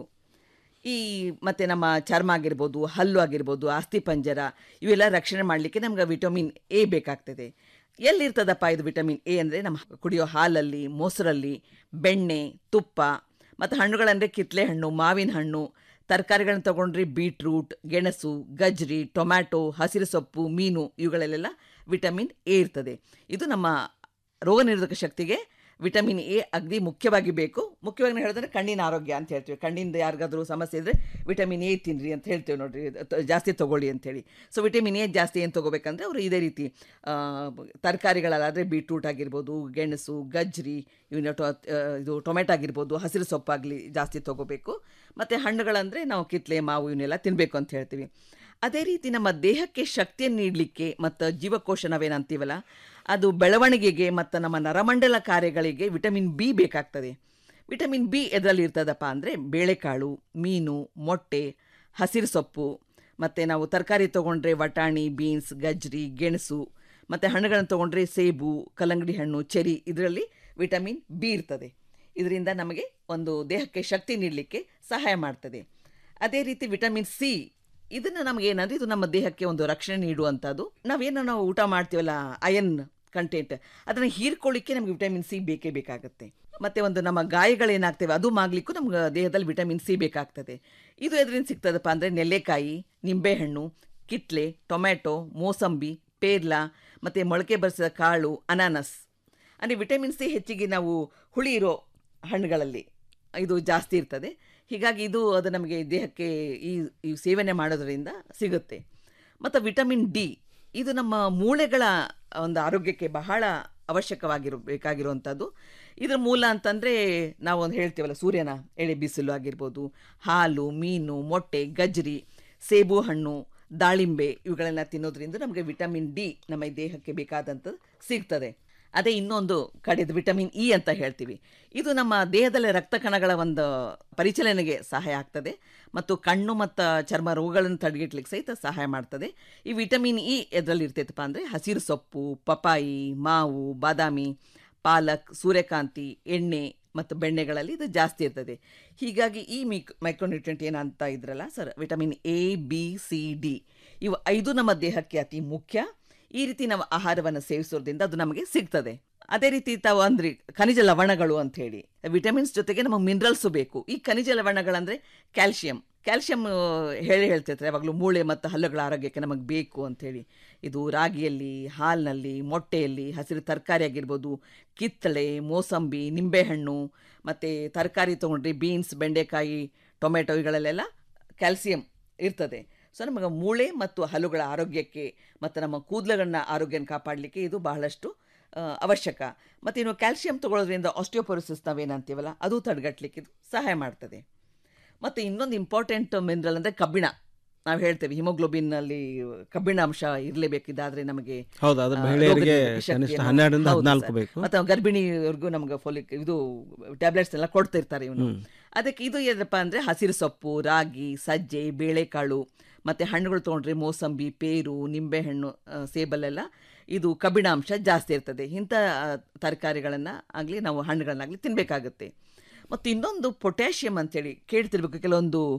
ಈ ಮತ್ತು ನಮ್ಮ ಚರ್ಮ ಆಗಿರ್ಬೋದು ಹಲ್ಲು ಆಗಿರ್ಬೋದು ಅಸ್ಥಿ ಪಂಜರ ಇವೆಲ್ಲ ರಕ್ಷಣೆ ಮಾಡಲಿಕ್ಕೆ ನಮ್ಗೆ ವಿಟಮಿನ್ ಎ ಬೇಕಾಗ್ತದೆ ಎಲ್ಲಿರ್ತದಪ್ಪ ಇದು ವಿಟಮಿನ್ ಎ ಅಂದರೆ ನಮ್ಮ ಕುಡಿಯೋ ಹಾಲಲ್ಲಿ ಮೊಸರಲ್ಲಿ ಬೆಣ್ಣೆ ತುಪ್ಪ ಮತ್ತು ಹಣ್ಣುಗಳಂದರೆ ಕಿತ್ಲೆ ಹಣ್ಣು ಮಾವಿನ ಹಣ್ಣು ತರಕಾರಿಗಳನ್ನ ತಗೊಂಡ್ರೆ ಬೀಟ್ರೂಟ್ ಗೆಣಸು ಗಜ್ರಿ ಟೊಮ್ಯಾಟೊ ಹಸಿರು ಸೊಪ್ಪು ಮೀನು ಇವುಗಳಲ್ಲೆಲ್ಲ ವಿಟಮಿನ್ ಎ ಇರ್ತದೆ ಇದು ನಮ್ಮ ರೋಗ ನಿರೋಧಕ ಶಕ್ತಿಗೆ ವಿಟಮಿನ್ ಎ ಅಗದಿ ಮುಖ್ಯವಾಗಿ ಬೇಕು ಮುಖ್ಯವಾಗಿ ನಾವು ಹೇಳಿದ್ರೆ ಕಣ್ಣಿನ ಆರೋಗ್ಯ ಅಂತ ಹೇಳ್ತೀವಿ ಕಣ್ಣಿಂದ ಯಾರಿಗಾದ್ರೂ ಸಮಸ್ಯೆ ಇದ್ದರೆ ವಿಟಮಿನ್ ಎ ತಿನ್ನಿರಿ ಅಂತ ಹೇಳ್ತೇವೆ ನೋಡ್ರಿ ತ- ಜಾಸ್ತಿ ತೊಗೊಳ್ಳಿ ಅಂತೇಳಿ ಸೊ ವಿಟಮಿನ್ ಎ ಜಾಸ್ತಿ ಏನು ತೊಗೋಬೇಕಂದ್ರೆ ಅವರು ಇದೇ ರೀತಿ ತರಕಾರಿಗಳಲ್ಲಾದರೆ ಬೀಟ್ರೂಟ್ ಆಗಿರ್ಬೋದು ಗೆಣಸು ಗಜ್ರಿ ಇವನ್ನ ಟೊ ಆ, ಇದು ಟೊಮೆಟೊ ಆಗಿರ್ಬೋದು ಹಸಿರು ಸೊಪ್ಪಾಗಲಿ ಜಾಸ್ತಿ ತೊಗೋಬೇಕು ಮತ್ತು ಹಣ್ಣುಗಳಂದರೆ ನಾವು ಕಿತ್ಲೆ ಮಾವು ಇವನ್ನೆಲ್ಲ ತಿನ್ನಬೇಕು ಅಂತ ಹೇಳ್ತೀವಿ ಅದೇ ರೀತಿ ನಮ್ಮ ದೇಹಕ್ಕೆ ಶಕ್ತಿಯನ್ನು ನೀಡಲಿಕ್ಕೆ ಮತ್ತು ಜೀವಕೋಶ ನಾವೇನಂತೀವಲ್ಲ ಅದು ಬೆಳವಣಿಗೆಗೆ ಮತ್ತು ನಮ್ಮ ನರಮಂಡಲ ಕಾರ್ಯಗಳಿಗೆ ವಿಟಮಿನ್ ಬಿ ಬೇಕಾಗ್ತದೆ ವಿಟಮಿನ್ ಬಿ ಎದರಲ್ಲಿ ಇರ್ತದಪ್ಪ ಅಂದರೆ ಬೇಳೆಕಾಳು ಮೀನು ಮೊಟ್ಟೆ ಹಸಿರು ಸೊಪ್ಪು ಮತ್ತು ನಾವು ತರಕಾರಿ ತೊಗೊಂಡ್ರೆ ವಟಾಣಿ ಬೀನ್ಸ್ ಗಜ್ರಿ ಗೆಣಸು ಮತ್ತು ಹಣ್ಣುಗಳನ್ನು ತೊಗೊಂಡ್ರೆ ಸೇಬು ಕಲ್ಲಂಗಡಿ ಹಣ್ಣು ಚೆರಿ ಇದರಲ್ಲಿ ವಿಟಮಿನ್ ಬಿ ಇರ್ತದೆ ಇದರಿಂದ ನಮಗೆ ಒಂದು ದೇಹಕ್ಕೆ ಶಕ್ತಿ ನೀಡಲಿಕ್ಕೆ ಸಹಾಯ ಮಾಡ್ತದೆ ಅದೇ ರೀತಿ ವಿಟಮಿನ್ ಸಿ ಇದನ್ನು ನಮಗೆ ಏನಂದ್ರೆ ಇದು ನಮ್ಮ ದೇಹಕ್ಕೆ ಒಂದು ರಕ್ಷಣೆ ನೀಡುವಂಥದ್ದು ನಾವೇನು ನಾವು ಊಟ ಮಾಡ್ತೀವಲ್ಲ ಅಯನ್ ಕಂಟೆಂಟ್ ಅದನ್ನು ಹೀರ್ಕೊಳ್ಳಿಕ್ಕೆ ನಮಗೆ ವಿಟಮಿನ್ ಸಿ ಬೇಕೇ ಬೇಕಾಗುತ್ತೆ ಮತ್ತು ಒಂದು ನಮ್ಮ ಗಾಯಗಳೇನಾಗ್ತವೆ ಅದು ಮಾಗ್ಲಿಕ್ಕೂ ನಮ್ಗೆ ದೇಹದಲ್ಲಿ ವಿಟಮಿನ್ ಸಿ ಬೇಕಾಗ್ತದೆ ಇದು ಎದರಿಂದ ಸಿಗ್ತದಪ್ಪ ಅಂದರೆ ನೆಲ್ಲೆಕಾಯಿ ನಿಂಬೆಹಣ್ಣು ಕಿತ್ಲೆ ಟೊಮ್ಯಾಟೊ ಮೋಸಂಬಿ ಪೇರ್ಲ ಮತ್ತು ಮೊಳಕೆ ಬರಿಸಿದ ಕಾಳು ಅನಾನಸ್ ಅಂದರೆ ವಿಟಮಿನ್ ಸಿ ಹೆಚ್ಚಿಗೆ ನಾವು ಹುಳಿ ಇರೋ ಹಣ್ಣುಗಳಲ್ಲಿ ಇದು ಜಾಸ್ತಿ ಇರ್ತದೆ ಹೀಗಾಗಿ ಇದು ಅದು ನಮಗೆ ದೇಹಕ್ಕೆ ಈ ಈ ಸೇವನೆ ಮಾಡೋದರಿಂದ ಸಿಗುತ್ತೆ ಮತ್ತು ವಿಟಮಿನ್ ಡಿ ಇದು ನಮ್ಮ ಮೂಳೆಗಳ ಒಂದು ಆರೋಗ್ಯಕ್ಕೆ ಬಹಳ ಅವಶ್ಯಕವಾಗಿರೋ ಬೇಕಾಗಿರುವಂಥದ್ದು ಇದ್ರ ಮೂಲ ಅಂತಂದರೆ ನಾವು ಒಂದು ಹೇಳ್ತೀವಲ್ಲ ಸೂರ್ಯನ ಎಳೆ ಬಿಸಿಲು ಆಗಿರ್ಬೋದು ಹಾಲು ಮೀನು ಮೊಟ್ಟೆ ಗಜ್ರಿ ಸೇಬು ಹಣ್ಣು ದಾಳಿಂಬೆ ಇವುಗಳನ್ನ ತಿನ್ನೋದ್ರಿಂದ ನಮಗೆ ವಿಟಮಿನ್ ಡಿ ನಮ್ಮ ಈ ದೇಹಕ್ಕೆ ಬೇಕಾದಂಥದ್ದು ಸಿಗ್ತದೆ ಅದೇ ಇನ್ನೊಂದು ಕಡೆದು ವಿಟಮಿನ್ ಇ ಅಂತ ಹೇಳ್ತೀವಿ ಇದು ನಮ್ಮ ದೇಹದಲ್ಲಿ ರಕ್ತ ಕಣಗಳ ಒಂದು ಪರಿಚಲನೆಗೆ ಸಹಾಯ ಆಗ್ತದೆ ಮತ್ತು ಕಣ್ಣು ಮತ್ತು ಚರ್ಮ ರೋಗಗಳನ್ನು ತಡೆಗಟ್ಟಲಿಕ್ಕೆ ಸಹಿತ ಸಹಾಯ ಮಾಡ್ತದೆ ಈ ವಿಟಮಿನ್ ಇ ಎದರಲ್ಲಿ ಇರ್ತೈತಪ್ಪ ಅಂದರೆ ಹಸಿರು ಸೊಪ್ಪು ಪಪಾಯಿ ಮಾವು ಬಾದಾಮಿ ಪಾಲಕ್ ಸೂರ್ಯಕಾಂತಿ ಎಣ್ಣೆ ಮತ್ತು ಬೆಣ್ಣೆಗಳಲ್ಲಿ ಇದು ಜಾಸ್ತಿ ಇರ್ತದೆ ಹೀಗಾಗಿ ಈ ಮಿಕ್ ಮೈಕ್ರೋನ್ಯೂಟ್ರಿಯೆಂಟ್ ಏನಂತ ಇದ್ರಲ್ಲ sir vitamin A B C D ಇವು ಐದು ನಮ್ಮ ದೇಹಕ್ಕೆ ಅತಿ ಮುಖ್ಯ ಈ ರೀತಿ ನಾವು ಆಹಾರವನ್ನು ಸೇವಿಸೋದ್ರಿಂದ ಅದು ನಮಗೆ ಸಿಗ್ತದೆ ಅದೇ ರೀತಿ ತಾವು ಅಂದ್ರಿ ಖನಿಜ ಲವಣಗಳು ಅಂತ ಹೇಳಿ ವಿಟಮಿನ್ಸ್ ಜೊತೆಗೆ ನಮಗೆ ಮಿನರಲ್ಸು ಬೇಕು ಈ ಖನಿಜ ಲವಣಗಳಂದ್ರೆ ಕ್ಯಾಲ್ಶಿಯಂ ಕ್ಯಾಲ್ಶಿಯಂ ಹೇಳಿ ಹೇಳ್ತಿರ್ತಾರೆ ಯಾವಾಗಲೂ ಮೂಳೆ ಮತ್ತು ಹಲ್ಲುಗಳ ಆರೋಗ್ಯಕ್ಕೆ ನಮಗೆ ಬೇಕು ಅಂಥೇಳಿ ಇದು ರಾಗಿಯಲ್ಲಿ ಹಾಲಿನಲ್ಲಿ ಮೊಟ್ಟೆಯಲ್ಲಿ ಹಸಿರು ತರಕಾರಿ ಆಗಿರ್ಬೋದು ಕಿತ್ತಳೆ ಮೋಸಂಬಿ ನಿಂಬೆಹಣ್ಣು ಮತ್ತು ತರಕಾರಿ ತೊಗೊಂಡ್ರೆ ಬೀನ್ಸ್ ಬೆಂಡೆಕಾಯಿ ಟೊಮೆಟೊ ಇವುಗಳಲ್ಲೆಲ್ಲ ಕ್ಯಾಲ್ಸಿಯಂ ಇರ್ತದೆ ಸೊ ನಮಗೆ ಮೂಳೆ ಮತ್ತು ಹಲ್ಲುಗಳ ಆರೋಗ್ಯಕ್ಕೆ ಮತ್ತು ನಮ್ಮ ಕೂದಲುಗಳನ್ನ ಆರೋಗ್ಯನ ಕಾಪಾಡಲಿಕ್ಕೆ ಇದು ಬಹಳಷ್ಟು ಆ, ಅವಶ್ಯಕ ಮತ್ತು ಇನ್ನು ಕ್ಯಾಲ್ಸಿಯಂ ತಗೊಳ್ಳೋದ್ರಿಂದ ಆಸ್ಟಿಯೋಪೊರೋಸಿಸ್ ನಾವೇನಂತೀವಲ್ಲ ಅದು ತಡೆಗಟ್ಟಲಿಕ್ಕೆ ಇದು ಸಹಾಯ ಮಾಡ್ತದೆ ಮತ್ತು ಇನ್ನೊಂದು ಇಂಪಾರ್ಟೆಂಟ್ ಮಿನರಲ್ ಅಂದರೆ ಕಬ್ಬಿಣ ನಾವು ಹೇಳ್ತೇವೆ ಹಿಮೋಗ್ಲೋಬಿನ್ನಲ್ಲಿ ಕಬ್ಬಿಣ ಅಂಶ ಇರಲೇಬೇಕಿದ್ದಾದ್ರೆ ನಮಗೆ ಹೌದು, ಅದು ಆ, ಮಹಿಳೆಯರಿಗೆ ರೋಗನಿರೋಧಕ ಶಕ್ತಿಯನ್ನು- ಕನಿಷ್ಠ ಹನ್ನೆರಡರಿಂದ ಹೌದು ಹದಿನಾಲ್ಕು ಸರ್. ಬೇಕು. ಮತ್ತು ಗರ್ಭಿಣಿಯವ್ರಿಗೂ ನಮ್ಗೆ ಫೋಲಿಕ್ ಇದು ಟ್ಯಾಬ್ಲೆಟ್ಸ್ ಎಲ್ಲ ಕೊಡ್ತಿರ್ತಾರೆ ಇವನು ಹ್ಮ್. ಅದಕ್ಕೆ ಇದು ಏನಪ್ಪ ಅಂದರೆ ಹಸಿರು ಸೊಪ್ಪು ರಾಗಿ ಸಜ್ಜೆ ಬೇಳೆಕಾಳು ಮತ್ತು ಹಣ್ಣುಗಳು ತೊಗೊಂಡ್ರೆ ಮೋಸಂಬಿ ಪೇರು ನಿಂಬೆಹಣ್ಣು ಆ, ಸೇಬಲ್ಲೆಲ್ಲ ಇದು ಕಬ್ಬಿಣಾಂಶ ಜಾಸ್ತಿ ಇರ್ತದೆ ಇಂಥ ತರಕಾರಿಗಳನ್ನು ಆಗಲಿ ನಾವು ಹಣ್ಣುಗಳನ್ನಾಗಲಿ ತಿನ್ನಬೇಕಾಗುತ್ತೆ ಮತ್ತು ಇನ್ನೊಂದು ಪೊಟ್ಯಾಷಿಯಮ್ ಅಂತೇಳಿ ಕೇಳ್ತಿರ್ಬೇಕು ಕೆಲವೊಂದು